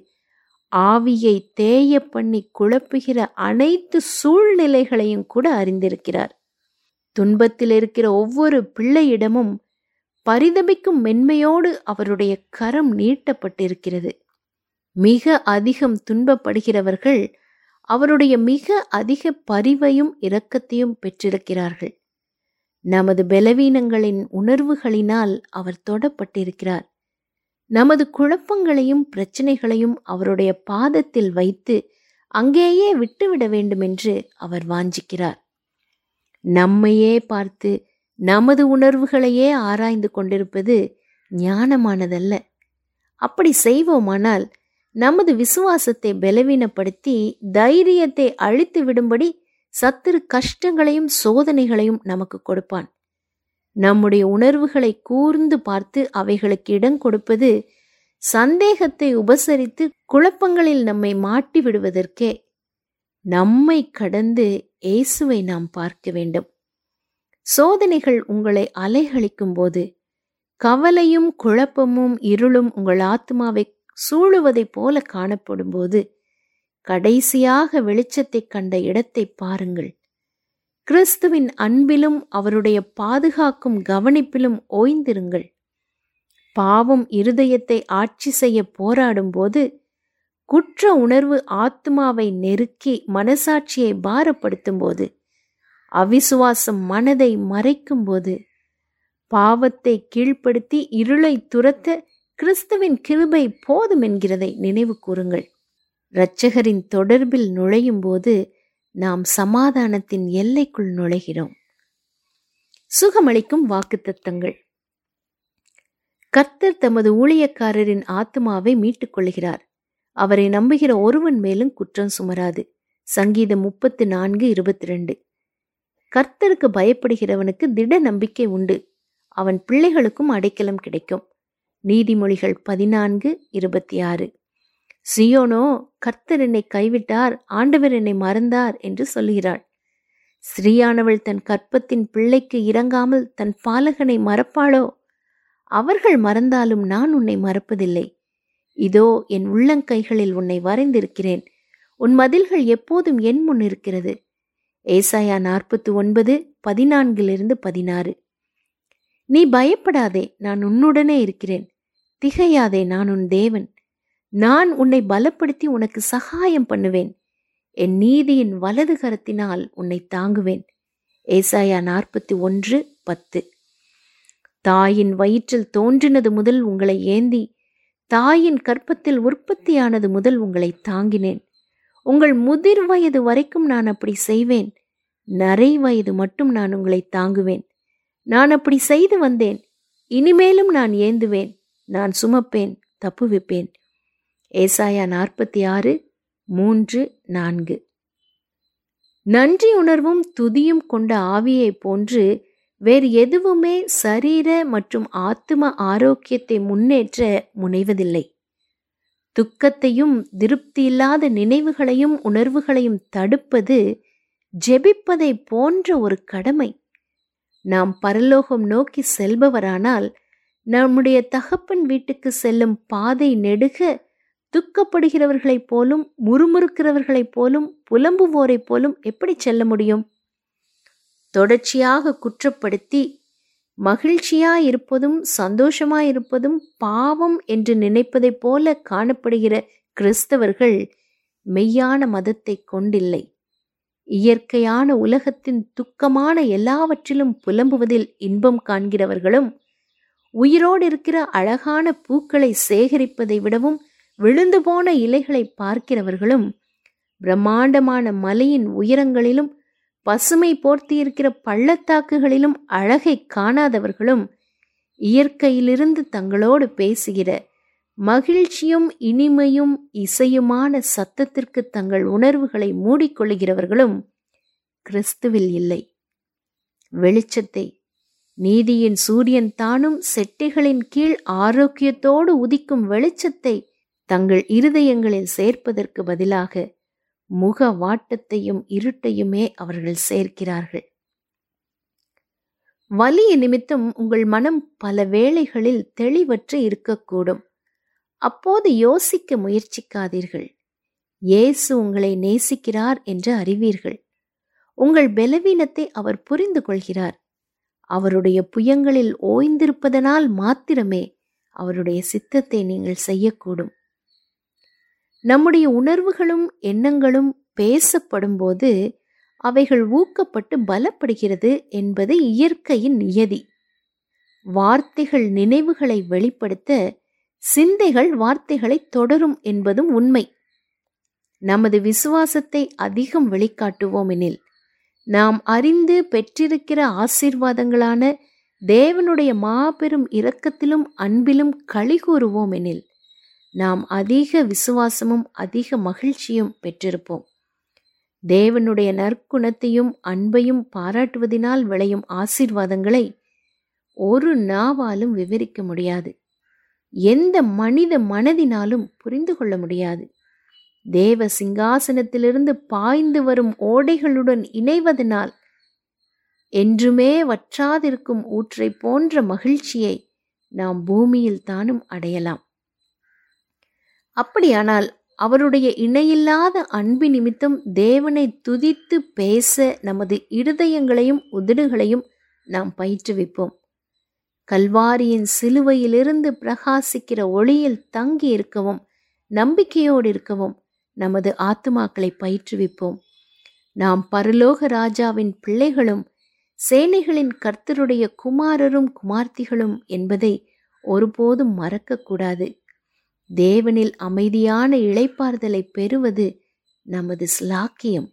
[SPEAKER 1] ஆவியை தேய பண்ணி குழப்புகிற அனைத்து சூழ்நிலைகளையும் கூட அறிந்திருக்கிறார் துன்பத்தில் இருக்கிற ஒவ்வொரு பிள்ளையிடமும் பரிதபிக்கும் மென்மையோடு அவருடைய கரம் நீட்டப்பட்டிருக்கிறது மிக அதிகம் துன்பப்படுகிறவர்கள் அவருடைய மிக அதிக பரிவையும் இரக்கத்தையும் பெற்றிருக்கிறார்கள் நமது பலவீனங்களின் உணர்வுகளினால் அவர் தொடப்பட்டிருக்கிறார் நமது குழப்பங்களையும் பிரச்சனைகளையும் அவருடைய பாதத்தில் வைத்து அங்கேயே விட்டுவிட வேண்டுமென்று அவர் வாஞ்சிக்கிறார் நம்மையே பார்த்து நமது உணர்வுகளையே ஆராய்ந்து கொண்டிருப்பது ஞானமானதல்ல அப்படி செய்வோமானால் நமது விசுவாசத்தை பலவீனப்படுத்தி தைரியத்தை அழித்து விடும்படி சத்துரு கஷ்டங்களையும் சோதனைகளையும் நமக்கு கொடுப்பான் நம்முடைய உணர்வுகளை கூர்ந்து பார்த்து அவைகளுக்கு இடம் கொடுப்பது சந்தேகத்தை உபசரித்து குழப்பங்களில் நம்மை மாட்டி விடுவதற்கே நம்மை கடந்து இயேசுவை நாம் பார்க்க வேண்டும் சோதனைகள் உங்களை அலைகளிக்கும் போது கவலையும் குழப்பமும் இருளும் உங்கள் ஆத்மாவை சூழுவதைப் போல காணப்படும் போது கடைசியாக வெளிச்சத்தை கண்ட இடத்தை பாருங்கள் கிறிஸ்துவின் அன்பிலும் அவருடைய பாதுகாக்கும் கவனிப்பிலும் ஓய்ந்திருங்கள் பாவம் இருதயத்தை ஆட்சி செய்ய போராடும்போது குற்ற உணர்வு ஆத்மாவை நெருக்கி மனசாட்சியை பாரப்படுத்தும் போது அவிசுவாசம் மனதை மறைக்கும் போது பாவத்தை கீழ்ப்படுத்தி இருளை துரத்த கிறிஸ்துவின் கிருபை போதும் என்கிறதை நினைவு கூறுங்கள் இரட்சகரின் தொடர்பில் நுழையும் போது நாம் சமாதானத்தின் எல்லைக்குள் நுழைகிறோம் சுகமளிக்கும் வாக்குத்தத்தங்கள் கர்த்தர் தமது ஊழியக்காரரின் ஆத்மாவை மீட்டுக் கொள்கிறார் அவரை நம்புகிற ஒருவன் மேலும் குற்றம் சுமராது சங்கீதம் முப்பத்து நான்கு இருபத்தி ரெண்டு கர்த்தருக்கு பயப்படுகிறவனுக்கு திட நம்பிக்கை உண்டு அவன் பிள்ளைகளுக்கும் அடைக்கலம் கிடைக்கும் நீதிமொழிகள் பதினான்கு இருபத்தி ஆறு சியோனோ கர்த்தர் என்னை கைவிட்டார் ஆண்டவர் என்னை மறந்தார் என்று சொல்லுகிறாள் ஸ்ரீயானவள் தன் கற்பத்தின் பிள்ளைக்கு இறங்காமல் தன் பாலகனை மறப்பாளோ அவர்கள் மறந்தாலும் நான் உன்னை மறப்பதில்லை இதோ என் உள்ளங்கைகளில் உன்னை வரைந்திருக்கிறேன் உன் மதில்கள் எப்போதும் என் முன் இருக்கிறது ஏசாயா நாற்பத்தி ஒன்பது பதினான்கிலிருந்து பதினாறு நீ பயப்படாதே நான் உன்னுடனே இருக்கிறேன் திகையாதே நான் உன் தேவன் நான் உன்னை பலப்படுத்தி உனக்கு சகாயம் பண்ணுவேன் என் நீதியின் வலது கரத்தினால் உன்னை தாங்குவேன் ஏசாயா நாற்பத்தி ஒன்று பத்து தாயின் வயிற்றில் தோன்றினது முதல் உங்களை ஏந்தி தாயின் கற்பத்தில் உற்பத்தியானது முதல் உங்களை தாங்கினேன் உங்கள் முதிர் வயது வரைக்கும் நான் அப்படி செய்வேன் நரை வயது மட்டும் நான் உங்களை தாங்குவேன் நான் அப்படி செய்து வந்தேன் இனிமேலும் நான் ஏந்துவேன் நான் சுமப்பேன் தப்புவிப்பேன் ஏசாயா நாற்பத்தி ஆறு மூன்று நான்கு நன்றி உணர்வும் துதியும் கொண்ட ஆவியைப் போன்று வேறு எதுவுமே சரீர மற்றும் ஆத்ம ஆரோக்கியத்தை முன்னேற்ற முனைவதில்லை துக்கத்தையும் திருப்தியில்லாத நினைவுகளையும் உணர்வுகளையும் தடுப்பது ஜெபிப்பதை போன்ற ஒரு கடமை நாம் பரலோகம் நோக்கி செல்பவரானால் நம்முடைய தகப்பன் வீட்டுக்கு செல்லும் பாதை நெடுக துக்கப்படுகிறவர்களைப் போலும் முறுமுறுக்கிறவர்களைப் போலும் புலம்புவோரைப் போலும் எப்படி செல்ல முடியும் தொடர்ச்சியாக குற்றப்படுத்தி மகிழ்ச்சியாயிருப்பதும் சந்தோஷமாயிருப்பதும் பாவம் என்று நினைப்பதைப் போல காணப்படுகிற கிறிஸ்தவர்கள் மெய்யான மதத்தை கொண்டில்லை இயற்கையான உலகத்தின் துக்கமான எல்லாவற்றிலும் புலம்புவதில் இன்பம் காண்கிறவர்களும் உயிரோடு இருக்கிற அழகான பூக்களை சேகரிப்பதை விடவும் விழுந்து போன இலைகளை பார்க்கிறவர்களும் பிரம்மாண்டமான மலையின் உயரங்களிலும் பசுமை போர்த்தியிருக்கிற பள்ளத்தாக்குகளிலும் அழகை காணாதவர்களும் இயற்கையிலிருந்து தங்களோடு பேசுகிற மகிழ்ச்சியும் இனிமையும் இசையுமான சத்தத்திற்கு தங்கள் உணர்வுகளை மூடிக்கொள்கிறவர்களும் கிறிஸ்துவில் இல்லை வெளிச்சத்தை நீதியின் சூரியன் தானும் செட்டைகளின் கீழ் ஆரோக்கியத்தோடு உதிக்கும் வெளிச்சத்தை தங்கள் இருதயங்களில் சேர்ப்பதற்கு பதிலாக முக வாட்டத்தையும் இருட்டையுமே அவர்கள் சேர்க்கிறார்கள் வலிய நிமித்தம் உங்கள் மனம் பல வேளைகளில் தெளிவற்று இருக்கக்கூடும் அப்போது யோசிக்க முயற்சிக்காதீர்கள் இயேசு உங்களை நேசிக்கிறார் என்று அறிவீர்கள் உங்கள் பலவீனத்தை அவர் புரிந்து கொள்கிறார் அவருடைய புயங்களில் ஓய்ந்திருப்பதனால் மாத்திரமே அவருடைய சித்தத்தை நீங்கள் செய்யக்கூடும் நம்முடைய உணர்வுகளும் எண்ணங்களும் பேசப்படும்போது அவைகள் ஊக்கப்பட்டு பலப்படுகிறது என்பது இயற்கையின் நியதி வார்த்தைகள் நினைவுகளை வெளிப்படுத்த சிந்தைகள் வார்த்தைகளை தொடரும் என்பதும் உண்மை நமது விசுவாசத்தை அதிகம் வெளிக்காட்டுவோம் எனில் நாம் அறிந்து பெற்றிருக்கிற ஆசீர்வாதங்களான தேவனுடைய மாபெரும் இரக்கத்திலும் அன்பிலும் களி கூறுவோம் எனில் நாம் அதிக விசுவாசமும் அதிக மகிழ்ச்சியும் பெற்றிருப்போம் தேவனுடைய நற்குணத்தையும் அன்பையும் பாராட்டுவதினால் விளையும் ஆசீர்வாதங்களை ஒரு நாவாலும் விவரிக்க முடியாது எந்த மனித மனதினாலும் புரிந்து கொள்ள முடியாது தேவ சிங்காசனத்திலிருந்து பாய்ந்து வரும் ஓடைகளுடன் இணைவதனால் என்றுமே வற்றாதிருக்கும் ஊற்றை போன்ற மகிழ்ச்சியை நாம் பூமியில் தானும் அடையலாம் அப்படியானால் அவருடைய இணையில்லாத அன்பு நிமித்தம் தேவனை துதித்து பேச நமது இருதயங்களையும் உதடுகளையும் நாம் பயிற்றுவிப்போம் கல்வாரியின் சிலுவையிலிருந்து பிரகாசிக்கிற ஒளியில் தங்கி இருக்கவும் நம்பிக்கையோடு இருக்கவும் நமது ஆத்துமாக்களை பயிற்றுவிப்போம் நாம் பரலோக ராஜாவின் பிள்ளைகளும் சேனைகளின் கர்த்தருடைய குமாரரும் குமார்த்திகளும் என்பதை ஒருபோதும் மறக்கக்கூடாது தேவனில் அமைதியான இளைப்பாறுதலை பெறுவது நமது ஸ்லாக்கியம்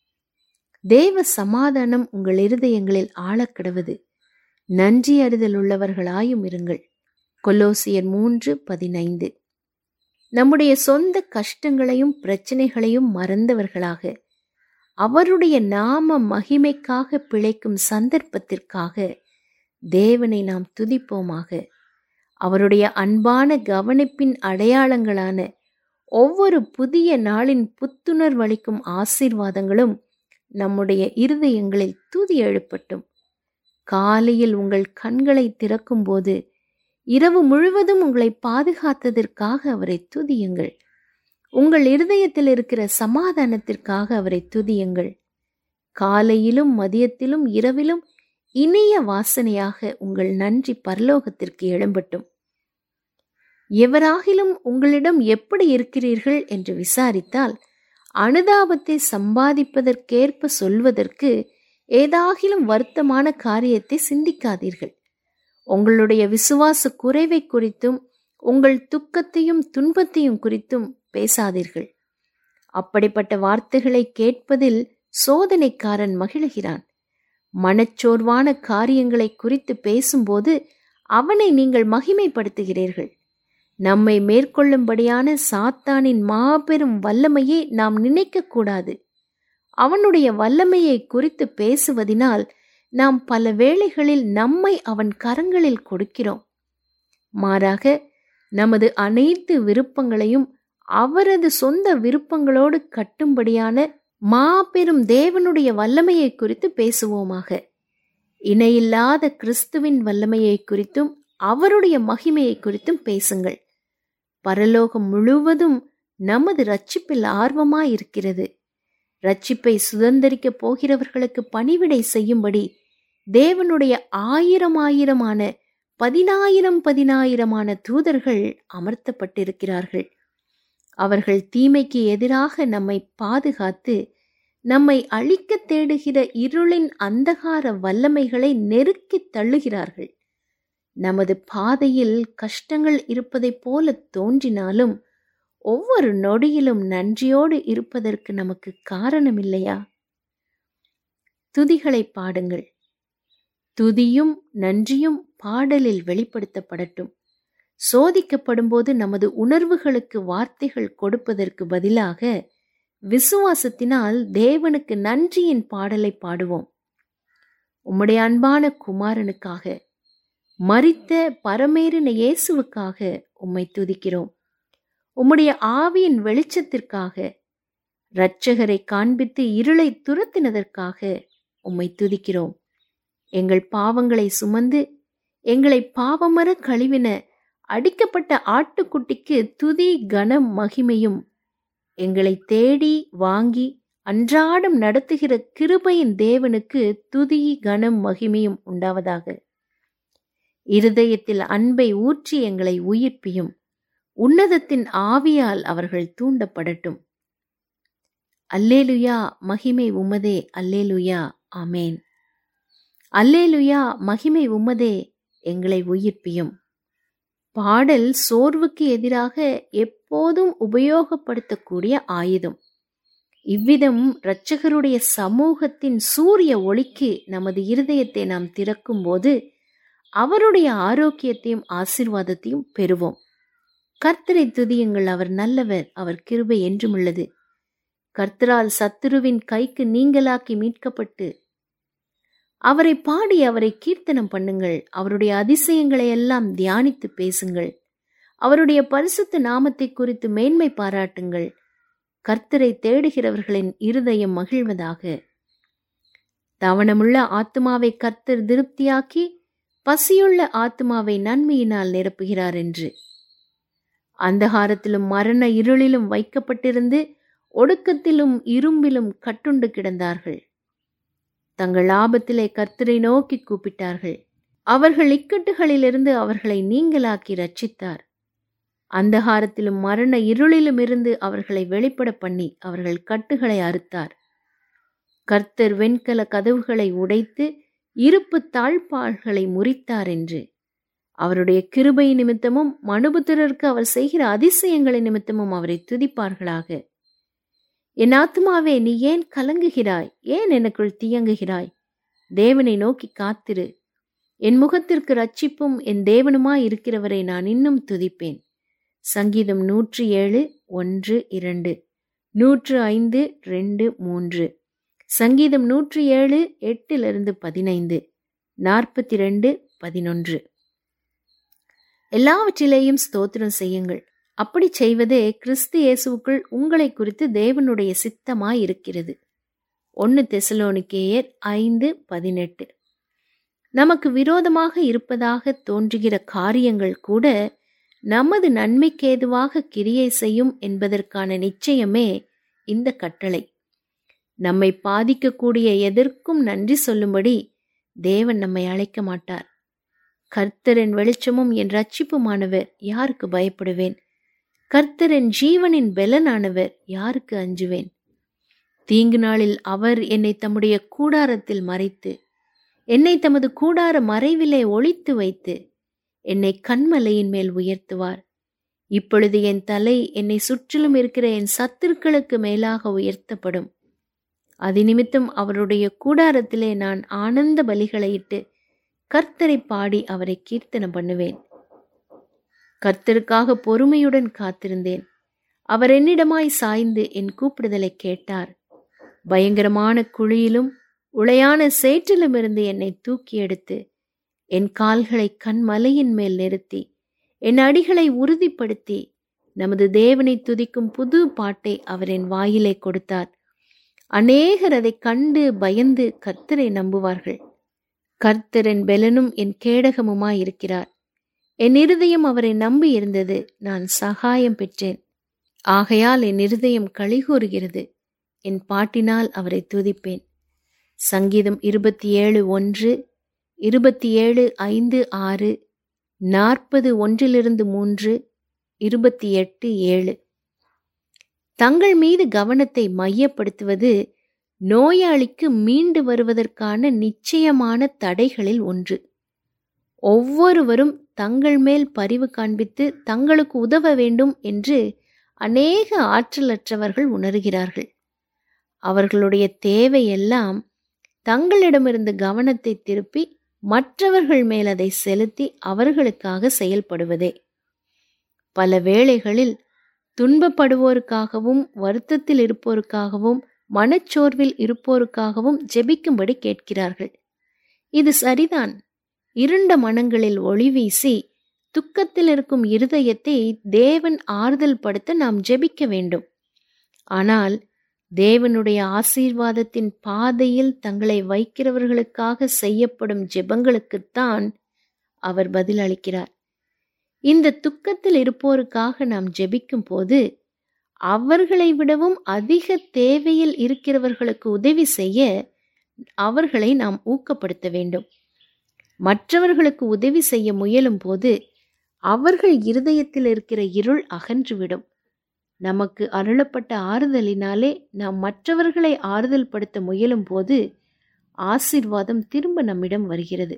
[SPEAKER 1] தேவ சமாதானம் உங்கள் இருதயங்களில் ஆழக்கிடவது நன்றி அறிதல் உள்ளவர்களாயும் இருங்கள் கொல்லோசியர் மூன்று பதினைந்து நம்முடைய சொந்த கஷ்டங்களையும் பிரச்சனைகளையும் மறந்தவர்களாக அவருடைய நாம மகிமைக்காக பிழைக்கும் சந்தர்ப்பத்திற்காக தேவனை நாம் துதிப்போமாக அவருடைய அன்பான கவனிப்பின் அடையாளங்களான ஒவ்வொரு புதிய நாளின் புத்துணர்வளிக்கும் ஆசீர்வாதங்களும் நம்முடைய இருதயங்களில் துதி எழுப்பட்டும் காலையில் உங்கள் கண்களை திறக்கும்போது இரவு முழுவதும் உங்களை பாதுகாத்ததற்காக அவரை துதியுங்கள் உங்கள் இருதயத்தில் இருக்கிற சமாதானத்திற்காக அவரை துதியுங்கள் காலையிலும் மதியத்திலும் இரவிலும் இனிய வாசனையாக உங்கள் நன்றி பரலோகத்திற்கு எழும்பட்டும் எவராகிலும் உங்களிடம் எப்படி இருக்கிறீர்கள் என்று விசாரித்தால் அனுதாபத்தை சம்பாதிப்பதற்கேற்ப சொல்வதற்கு ஏதாகிலும் வருத்தமான காரியத்தை சிந்திக்காதீர்கள் உங்களுடைய விசுவாச குறைவை குறித்தும் உங்கள் துக்கத்தையும் துன்பத்தையும் குறித்தும் பேசாதீர்கள் அப்படிப்பட்ட வார்த்தைகளை கேட்பதில் சோதனைக்காரன் மகிழ்கிறான் மனச்சோர்வான காரியங்களை குறித்து பேசும்போது அவனை நீங்கள் மகிமைப்படுத்துகிறீர்கள் நம்மை மேற்கொள்ளும்படியான சாத்தானின் மாபெரும் வல்லமையை நாம் நினைக்கக்கூடாது அவனுடைய வல்லமையை குறித்து பேசுவதினால் நாம் பல வேளைகளில் நம்மை அவன் கரங்களில் கொடுக்கிறோம் மாறாக நமது அனைத்து விருப்பங்களையும் அவரது சொந்த விருப்பங்களோடு கட்டும்படியான மாபெரும் தேவனுடைய வல்லமையை குறித்து பேசுவோமாக இணையில்லாத கிறிஸ்துவின் வல்லமையை குறித்தும் அவருடைய மகிமையை குறித்தும் பேசுங்கள் பரலோகம் முழுவதும் நமது ரட்சிப்பில் ஆர்வமாயிருக்கிறது ரட்சிப்பை சுதந்திரிக்கப் போகிறவர்களுக்கு பணிவிடை செய்யும்படி தேவனுடைய ஆயிரம் ஆயிரமான பதினாயிரம் பதினாயிரமான தூதர்கள் அமர்த்தப்பட்டிருக்கிறார்கள் அவர்கள் தீமைக்கு எதிராக நம்மை பாதுகாத்து நம்மை அழிக்க தேடுகிற இருளின் அந்தகார வல்லமைகளை நெருக்கித் தள்ளுகிறார்கள் நமது பாதையில் கஷ்டங்கள் இருப்பதைப் போல தோன்றினாலும் ஒவ்வொரு நொடியிலும் நன்றியோடு இருப்பதற்கு நமக்கு காரணம் இல்லையா துதிகளை பாடுங்கள் துதியும் நன்றியும் பாடலில் வெளிப்படுத்தப்படட்டும் சோதிக்கப்படும்போது நமது உணர்வுகளுக்கு வார்த்தைகள் கொடுப்பதற்கு பதிலாக விசுவாசத்தினால் தேவனுக்கு நன்றியின் பாடலை பாடுவோம் உம்முடைய அன்பான குமாரனுக்காக மரித்த பரமேறின இயேசுவுக்காக உம்மை துதிக்கிறோம் உம்முடைய ஆவியின் வெளிச்சத்திற்காக இரட்சகரை காண்பித்து இருளை துரத்தினதற்காக உம்மை துதிக்கிறோம் எங்கள் பாவங்களை சுமந்து எங்களை பாவமர கழிவின அடிக்கப்பட்ட ஆட்டுக்குட்டிக்கு துதி கனம் மகிமையும் எங்களை தேடி வாங்கி அன்றாடம் நடத்துகிற கிருபையின் தேவனுக்கு துதி கனம் மகிமையும் உண்டாவதாக இருதயத்தில் அன்பை ஊற்றி எங்களை உயிர்ப்பியும் உன்னதத்தின் ஆவியால் அவர்கள் தூண்டப்படட்டும் அல்லேலுயா மகிமை உமதே அல்லேலுயா ஆமேன் அல்லேலுயா மகிமை உமதே எங்களை உயிர்ப்பியும் பாடல் சோர்வுக்கு எதிராக எப்போதும் உபயோகப்படுத்தக்கூடிய ஆயுதம் இவ்விதம் இரட்சகருடைய சமூகத்தின் சூரிய ஒளிக்கு நமது இருதயத்தை நாம் திறக்கும்போது அவருடைய ஆரோக்கியத்தையும் ஆசிர்வாதத்தையும் பெறுவோம் கர்த்தரை துதியுங்கள் அவர் நல்லவர் அவர் கிருபை என்றும் உள்ளது கர்த்தரால் சத்துருவின் கைக்கு நீங்களாக்கி மீட்கப்பட்டு அவரை பாடி அவரை கீர்த்தனம் பண்ணுங்கள் அவருடைய அதிசயங்களை எல்லாம் தியானித்து பேசுங்கள் அவருடைய பரிசுத்த நாமத்தை குறித்து மேன்மை பாராட்டுங்கள் கர்த்தரை தேடுகிறவர்களின் இருதயம் மகிழ்வதாக தவணமுள்ள ஆத்மாவை கர்த்தர் திருப்தியாக்கி பசியுள்ள ஆத்மாவை நன்மையினால் நிரப்புகிறார் என்று அந்தகாரத்திலும் மரண இருளிலும் வைக்கப்பட்டிருந்து ஒடுக்கத்திலும் இரும்பிலும் கட்டுண்டு கிடந்தார்கள் தங்கள் ஆபத்திலே கர்த்தரை நோக்கி கூப்பிட்டார்கள் அவர்கள் இக்கட்டுகளிலிருந்து அவர்களை நீங்களாக்கி ரட்சித்தார் அந்தகாரத்திலும் மரண இருளிலும் இருந்து அவர்களை வெளிப்பட பண்ணி அவர்கள் கட்டுகளை அறுத்தார் கர்த்தர் வெண்கல கதவுகளை உடைத்து இருப்பு தாழ்பாள்களை முறித்தார் என்று அவருடைய கிருபை நிமித்தமும் மனுபுத்திரருக்கு அவர் செய்கிற அதிசயங்களை நிமித்தமும் அவரை துதிப்பார்களாக என் ஆத்மாவே நீ ஏன் கலங்குகிறாய் ஏன் எனக்குள் தியங்குகிறாய் தேவனை நோக்கி காத்திரு என் முகத்திற்கு ரட்சிப்பும் என் தேவனுமாய் இருக்கிறவரை நான் இன்னும் துதிப்பேன் சங்கீதம் நூற்றி ஏழு ஒன்று இரண்டு நூற்று ஐந்து ரெண்டு மூன்று சங்கீதம் நூற்றி ஏழு எட்டிலிருந்து பதினைந்து நாற்பத்தி ரெண்டு பதினொன்று எல்லாவற்றிலேயும் ஸ்தோத்திரம் செய்யுங்கள் அப்படி செய்வதே கிறிஸ்து இயேசுவுக்குள் உங்களை குறித்து தேவனுடைய சித்தமாய் இருக்கிறது ஒன்று தெசலோனிக்கேயர் ஐந்து பதினெட்டு நமக்கு விரோதமாக இருப்பதாக தோன்றுகிற காரியங்கள் கூட நமது நன்மைக்கேதுவாக கிரியை செய்யும் என்பதற்கான நிச்சயமே இந்த கட்டளை நம்மை பாதிக்கக்கூடிய எதற்கும் நன்றி சொல்லும்படி தேவன் நம்மை அழைக்க மாட்டார் கர்த்தரின் வெளிச்சமும் என் ரட்சிப்புமானவர் யாருக்கு பயப்படுவேன் கர்த்தரின் ஜீவனின் பெலனானவர் யாருக்கு அஞ்சுவேன் தீங்கு நாளில் அவர் என்னை தம்முடைய கூடாரத்தில் மறைத்து என்னை தமது கூடார மறைவிலே ஒளித்து வைத்து என்னை கண்மலையின் மேல் உயர்த்துவார் இப்பொழுது என் தலை என்னை சுற்றிலும் இருக்கிற என் சத்துருக்களுக்கு மேலாக உயர்த்தப்படும் அது நிமித்தம் அவருடைய கூடாரத்திலே நான் ஆனந்த பலிகளையிட்டு கர்த்தரை பாடி அவரை கீர்த்தனம் பண்ணுவேன் கர்த்தருக்காக பொறுமையுடன் காத்திருந்தேன் அவர் என்னிடமாய் சாய்ந்து என் கூப்பிடுதலை கேட்டார் பயங்கரமான குழியிலும் உளையான சேற்றிலுமிருந்து என்னை தூக்கி எடுத்து என் கால்களை கண்மலையின் மேல் நிறுத்தி என் அடிகளை உறுதிப்படுத்தி நமது தேவனை துதிக்கும் புது பாட்டை அவர் என் வாயிலே கொடுத்தார் அநேகர் அதை கண்டு பயந்து கர்த்தரை நம்புவார்கள் கர்த்தரின் பெலனும் என் கேடகமுமாயிருக்கிறார் என் இருதயம் அவரை நம்பி இருந்தது நான் சகாயம் பெற்றேன் ஆகையால் என் இருதயம் கழிகூறுகிறது என் பாட்டினால் அவரை துதிப்பேன் சங்கீதம் இருபத்தி ஏழு ஒன்று இருபத்தி ஏழு ஐந்து ஆறு நாற்பது ஒன்றிலிருந்து மூன்று இருபத்தி எட்டு ஏழு தங்கள் மீது கவனத்தை மையப்படுத்துவது நோயாளிக்கு மீண்டு வருவதற்கான நிச்சயமான தடைகளில் ஒன்று ஒவ்வொருவரும் தங்கள் மேல் பரிவு காண்பித்து தங்களுக்கு உதவ வேண்டும் என்று அநேக ஆற்றலற்றவர்கள் உணர்கிறார்கள் அவர்களுடைய தேவையெல்லாம் தங்களிடமிருந்து கவனத்தை திருப்பி மற்றவர்கள் மேல் அதை செலுத்தி அவர்களுக்காக செயல்படுவதே பல வேளைகளில் துன்பப்படுவோருக்காகவும் வருத்தத்தில் இருப்போருக்காகவும் மனச்சோர்வில் இருப்போருக்காகவும் ஜெபிக்கும்படி கேட்கிறார்கள் இது சரிதான் இருண்ட மனங்களில் ஒளி வீசி துக்கத்தில் இருக்கும் இருதயத்தை தேவன் ஆறுதல் படுத்த நாம் ஜெபிக்க வேண்டும் ஆனால் தேவனுடைய ஆசீர்வாதத்தின் பாதையில் தங்களை வைக்கிறவர்களுக்காக செய்யப்படும் ஜெபங்களுக்குத்தான் அவர் பதில் அளிக்கிறார் இந்த துக்கத்தில் இருப்போருக்காக நாம் ஜெபிக்கும் போது அவர்களை விடவும் அதிக தேவையில் இருக்கிறவர்களுக்கு உதவி செய்ய அவர்களை நாம் ஊக்கப்படுத்த வேண்டும் மற்றவர்களுக்கு உதவி செய்ய முயலும் போது அவர்கள் இருதயத்தில் இருக்கிற இருள் அகன்றுவிடும் நமக்கு அருளப்பட்ட ஆறுதலினாலே நாம் மற்றவர்களை ஆறுதல் படுத்த முயலும் போது ஆசிர்வாதம் திரும்ப நம்மிடம் வருகிறது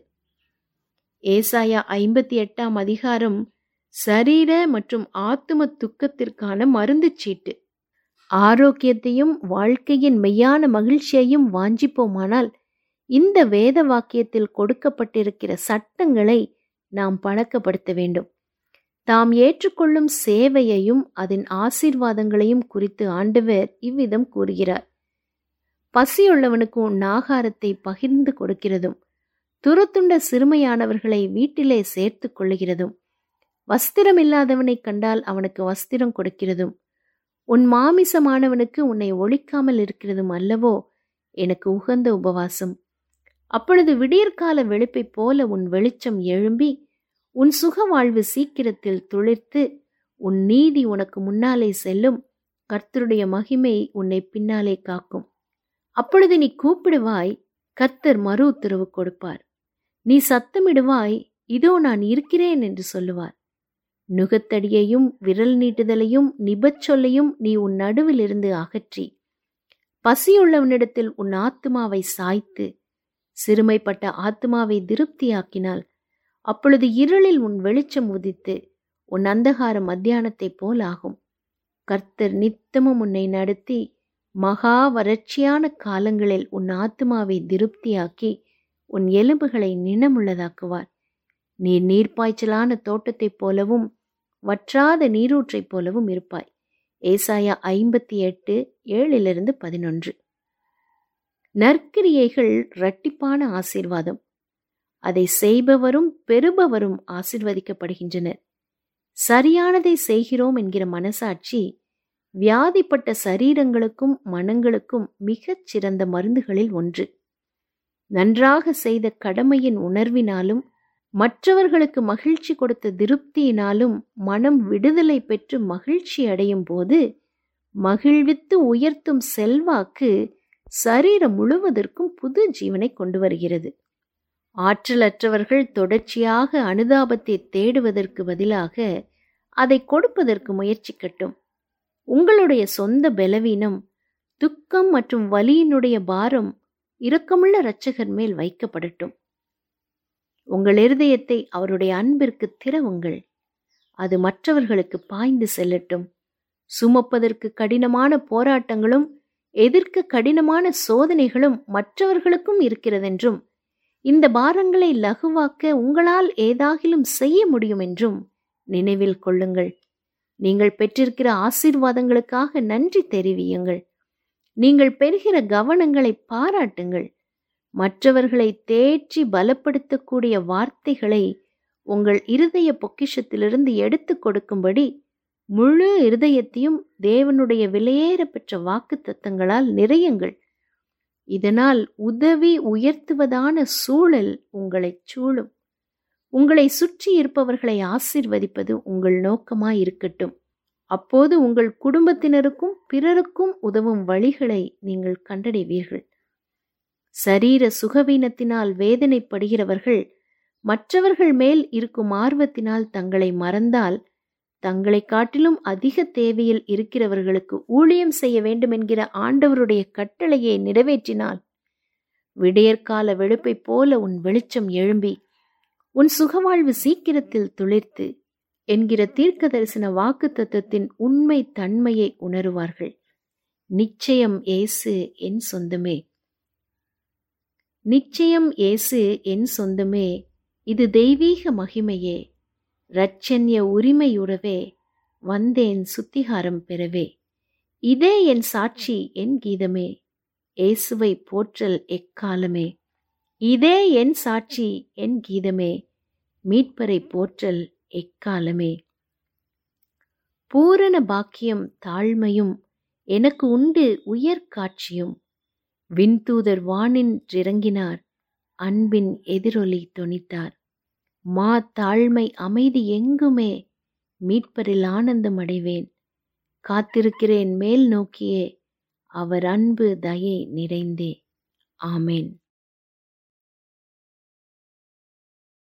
[SPEAKER 1] ஏசாயா ஐம்பத்தி எட்டாம் அதிகாரம் சரீர மற்றும் ஆத்தும துக்கத்திற்கான மருந்து சீட்டு ஆரோக்கியத்தையும் வாழ்க்கையின் மெய்யான மகிழ்ச்சியையும் வாஞ்சிப்போமானால் இந்த வேத வாக்கியத்தில் கொடுக்கப்பட்டிருக்கிற சட்டங்களை நாம் பழக்கப்படுத்த வேண்டும் தாம் ஏற்றுக்கொள்ளும் சேவையையும் அதன் ஆசீர்வாதங்களையும் குறித்து ஆண்டவர் இவ்விதம் கூறுகிறார் பசியுள்ளவனுக்கு உன் ஆகாரத்தை பகிர்ந்து கொடுக்கிறதும் துரத்துண்ட சிறுமையானவர்களை வீட்டிலே சேர்த்து கொள்ளுகிறதும் வஸ்திரம் இல்லாதவனை கண்டால் அவனுக்கு வஸ்திரம் கொடுக்கிறதும் உன் மாமிசமானவனுக்கு உன்னை ஒழிக்காமல் இருக்கிறதும் அல்லவோ எனக்கு உகந்த உபவாசம் அப்பொழுது விடியற்கால வெளுப்பைப் போல உன் வெளிச்சம் எழும்பி உன் சுக வாழ்வு சீக்கிரத்தில் துளிர்த்து உன் நீதி உனக்கு முன்னாலே செல்லும் கர்த்தருடைய மகிமை உன்னை பின்னாலே காக்கும் அப்பொழுது நீ கூப்பிடுவாய் கர்த்தர் மறு உத்தரவு கொடுப்பார் நீ சத்தமிடுவாய் இதோ நான் இருக்கிறேன் என்று சொல்லுவார் நுகத்தடியையும் விரல் நீட்டுதலையும் நிபச்சொல்லையும் நீ உன் நடுவிலிருந்து அகற்றி பசியுள்ளவனிடத்தில் உன் ஆத்துமாவை சாய்த்து சிறுமைப்பட்ட ஆத்துமாவை திருப்தியாக்கினால் அப்பொழுது இருளில் உன் வெளிச்சம் உதித்து உன் அந்தகார மத்தியானத்தைப் போல் ஆகும் கர்த்தர் நித்தமும் உன்னை நடத்தி மகா வறட்சியான காலங்களில் உன் ஆத்துமாவை திருப்தியாக்கி உன் எலும்புகளை நினமுள்ளதாக்குவார் நீ நீர்ப்பாய்ச்சலான தோட்டத்தைப் போலவும் வற்றாத நீரூற்றைப் போலவும் இருப்பாய் ஏசாயா ஐம்பத்தி எட்டு ஏழிலிருந்து பதினொன்று நற்கிரியைகள் இரட்டிப்பான ஆசீர்வாதம் அதை செய்பவரும் பெறுபவரும் ஆசிர்வதிக்கப்படுகின்றனர் சரியானதை செய்கிறோம் என்கிற மனசாட்சி வியாதிப்பட்ட சரீரங்களுக்கும் மனங்களுக்கும் மிகச் சிறந்த மருந்துகளில் ஒன்று நன்றாக செய்த கடமையின் உணர்வினாலும் மற்றவர்களுக்கு மகிழ்ச்சி கொடுத்த திருப்தியினாலும் மனம் விடுதலை பெற்று மகிழ்ச்சி அடையும் போது மகிழ்வித்து உயர்த்தும் செல்வாக்கு சரீரம் முழுவதற்கும் புது ஜீவனை கொண்டு வருகிறது ஆற்றலற்றவர்கள் தொடர்ச்சியாக அனுதாபத்தை தேடுவதற்கு பதிலாக அதை கொடுப்பதற்கு முயற்சிக்கட்டும் உங்களுடைய சொந்த பலவீனம் துக்கம் மற்றும் வலியினுடைய பாரம் இரக்கமுள்ள இரட்சகர் மேல் வைக்கப்படட்டும் உங்கள் இருதயத்தை அவருடைய அன்பிற்கு திறவுங்கள் அது மற்றவர்களுக்கு பாய்ந்து செல்லட்டும் சுமப்பதற்கு கடினமான போராட்டங்களும் எதிர்க்க கடினமான சோதனைகளும் மற்றவர்களுக்கும் இருக்கிறதென்றும் இந்த பாரங்களை லகுவாக்க உங்களால் ஏதாகிலும் செய்ய முடியும் என்றும் நினைவில் கொள்ளுங்கள் நீங்கள் பெற்றிருக்கிற ஆசீர்வாதங்களுக்காக நன்றி தெரிவியுங்கள் நீங்கள் பெறுகிற கவனங்களை பாராட்டுங்கள் மற்றவர்களை தேற்றி பலப்படுத்தக்கூடிய வார்த்தைகளை உங்கள் இருதய பொக்கிஷத்திலிருந்து எடுத்து கொடுக்கும்படி முழு இருதயத்தையும் தேவனுடைய விலையேற பெற்ற வாக்கு தத்தங்களால் நிறையுங்கள் இதனால் உதவி உயர்த்துவதான சூழல் உங்களைச் சூழும் உங்களை சுற்றி இருப்பவர்களை ஆசிர்வதிப்பது உங்கள் நோக்கமாய் இருக்கட்டும் அப்போது உங்கள் குடும்பத்தினருக்கும் பிறருக்கும் உதவும் வழிகளை நீங்கள் கண்டடைவீர்கள் சரீர சுகவீனத்தினால் வேதனைப்படுகிறவர்கள் மற்றவர்கள் மேல் இருக்கும் ஆர்வத்தினால் தங்களை மறந்தால் தங்களை காட்டிலும் அதிக தேவையில் இருக்கிறவர்களுக்கு ஊழியம் செய்ய வேண்டும் என்கிற ஆண்டவருடைய கட்டளையை நிறைவேற்றினால் விடியற்கால வெளுப்பைப் போல உன் வெளிச்சம் எழும்பி உன் சுகவாழ்வு சீக்கிரத்தில் துளிர்த்து என்கிற தீர்க்க தரிசன வாக்கு தத்துவத்தின் உண்மை தன்மையை உணருவார்கள் நிச்சயம் ஏசு என் சொந்தமே நிச்சயம் ஏசு என் சொந்தமே இது தெய்வீக மகிமையே இரட்சண்ய உரிமையுறவே வந்தேன் சுத்திகாரம் பெறவே இதே என் சாட்சி என் கீதமே இயேசுவை போற்றல் எக்காலமே இதே என் சாட்சி என் கீதமே மீட்பரை போற்றல் எக்காலமே பூரண பாக்கியம் தாழ்மையும் எனக்கு உண்டு உயர் காட்சியும் விண்தூதர் வானின்றிறங்கினார் அன்பின் எதிரொலி தொனித்தார் மா தாழ்மை அமைதி எங்குமே மீட்பரில் ஆனந்தம் அடைவேன் காத்திருக்கிறேன் மேல் நோக்கியே அவர் அன்பு தயை நிறைந்தே ஆமேன்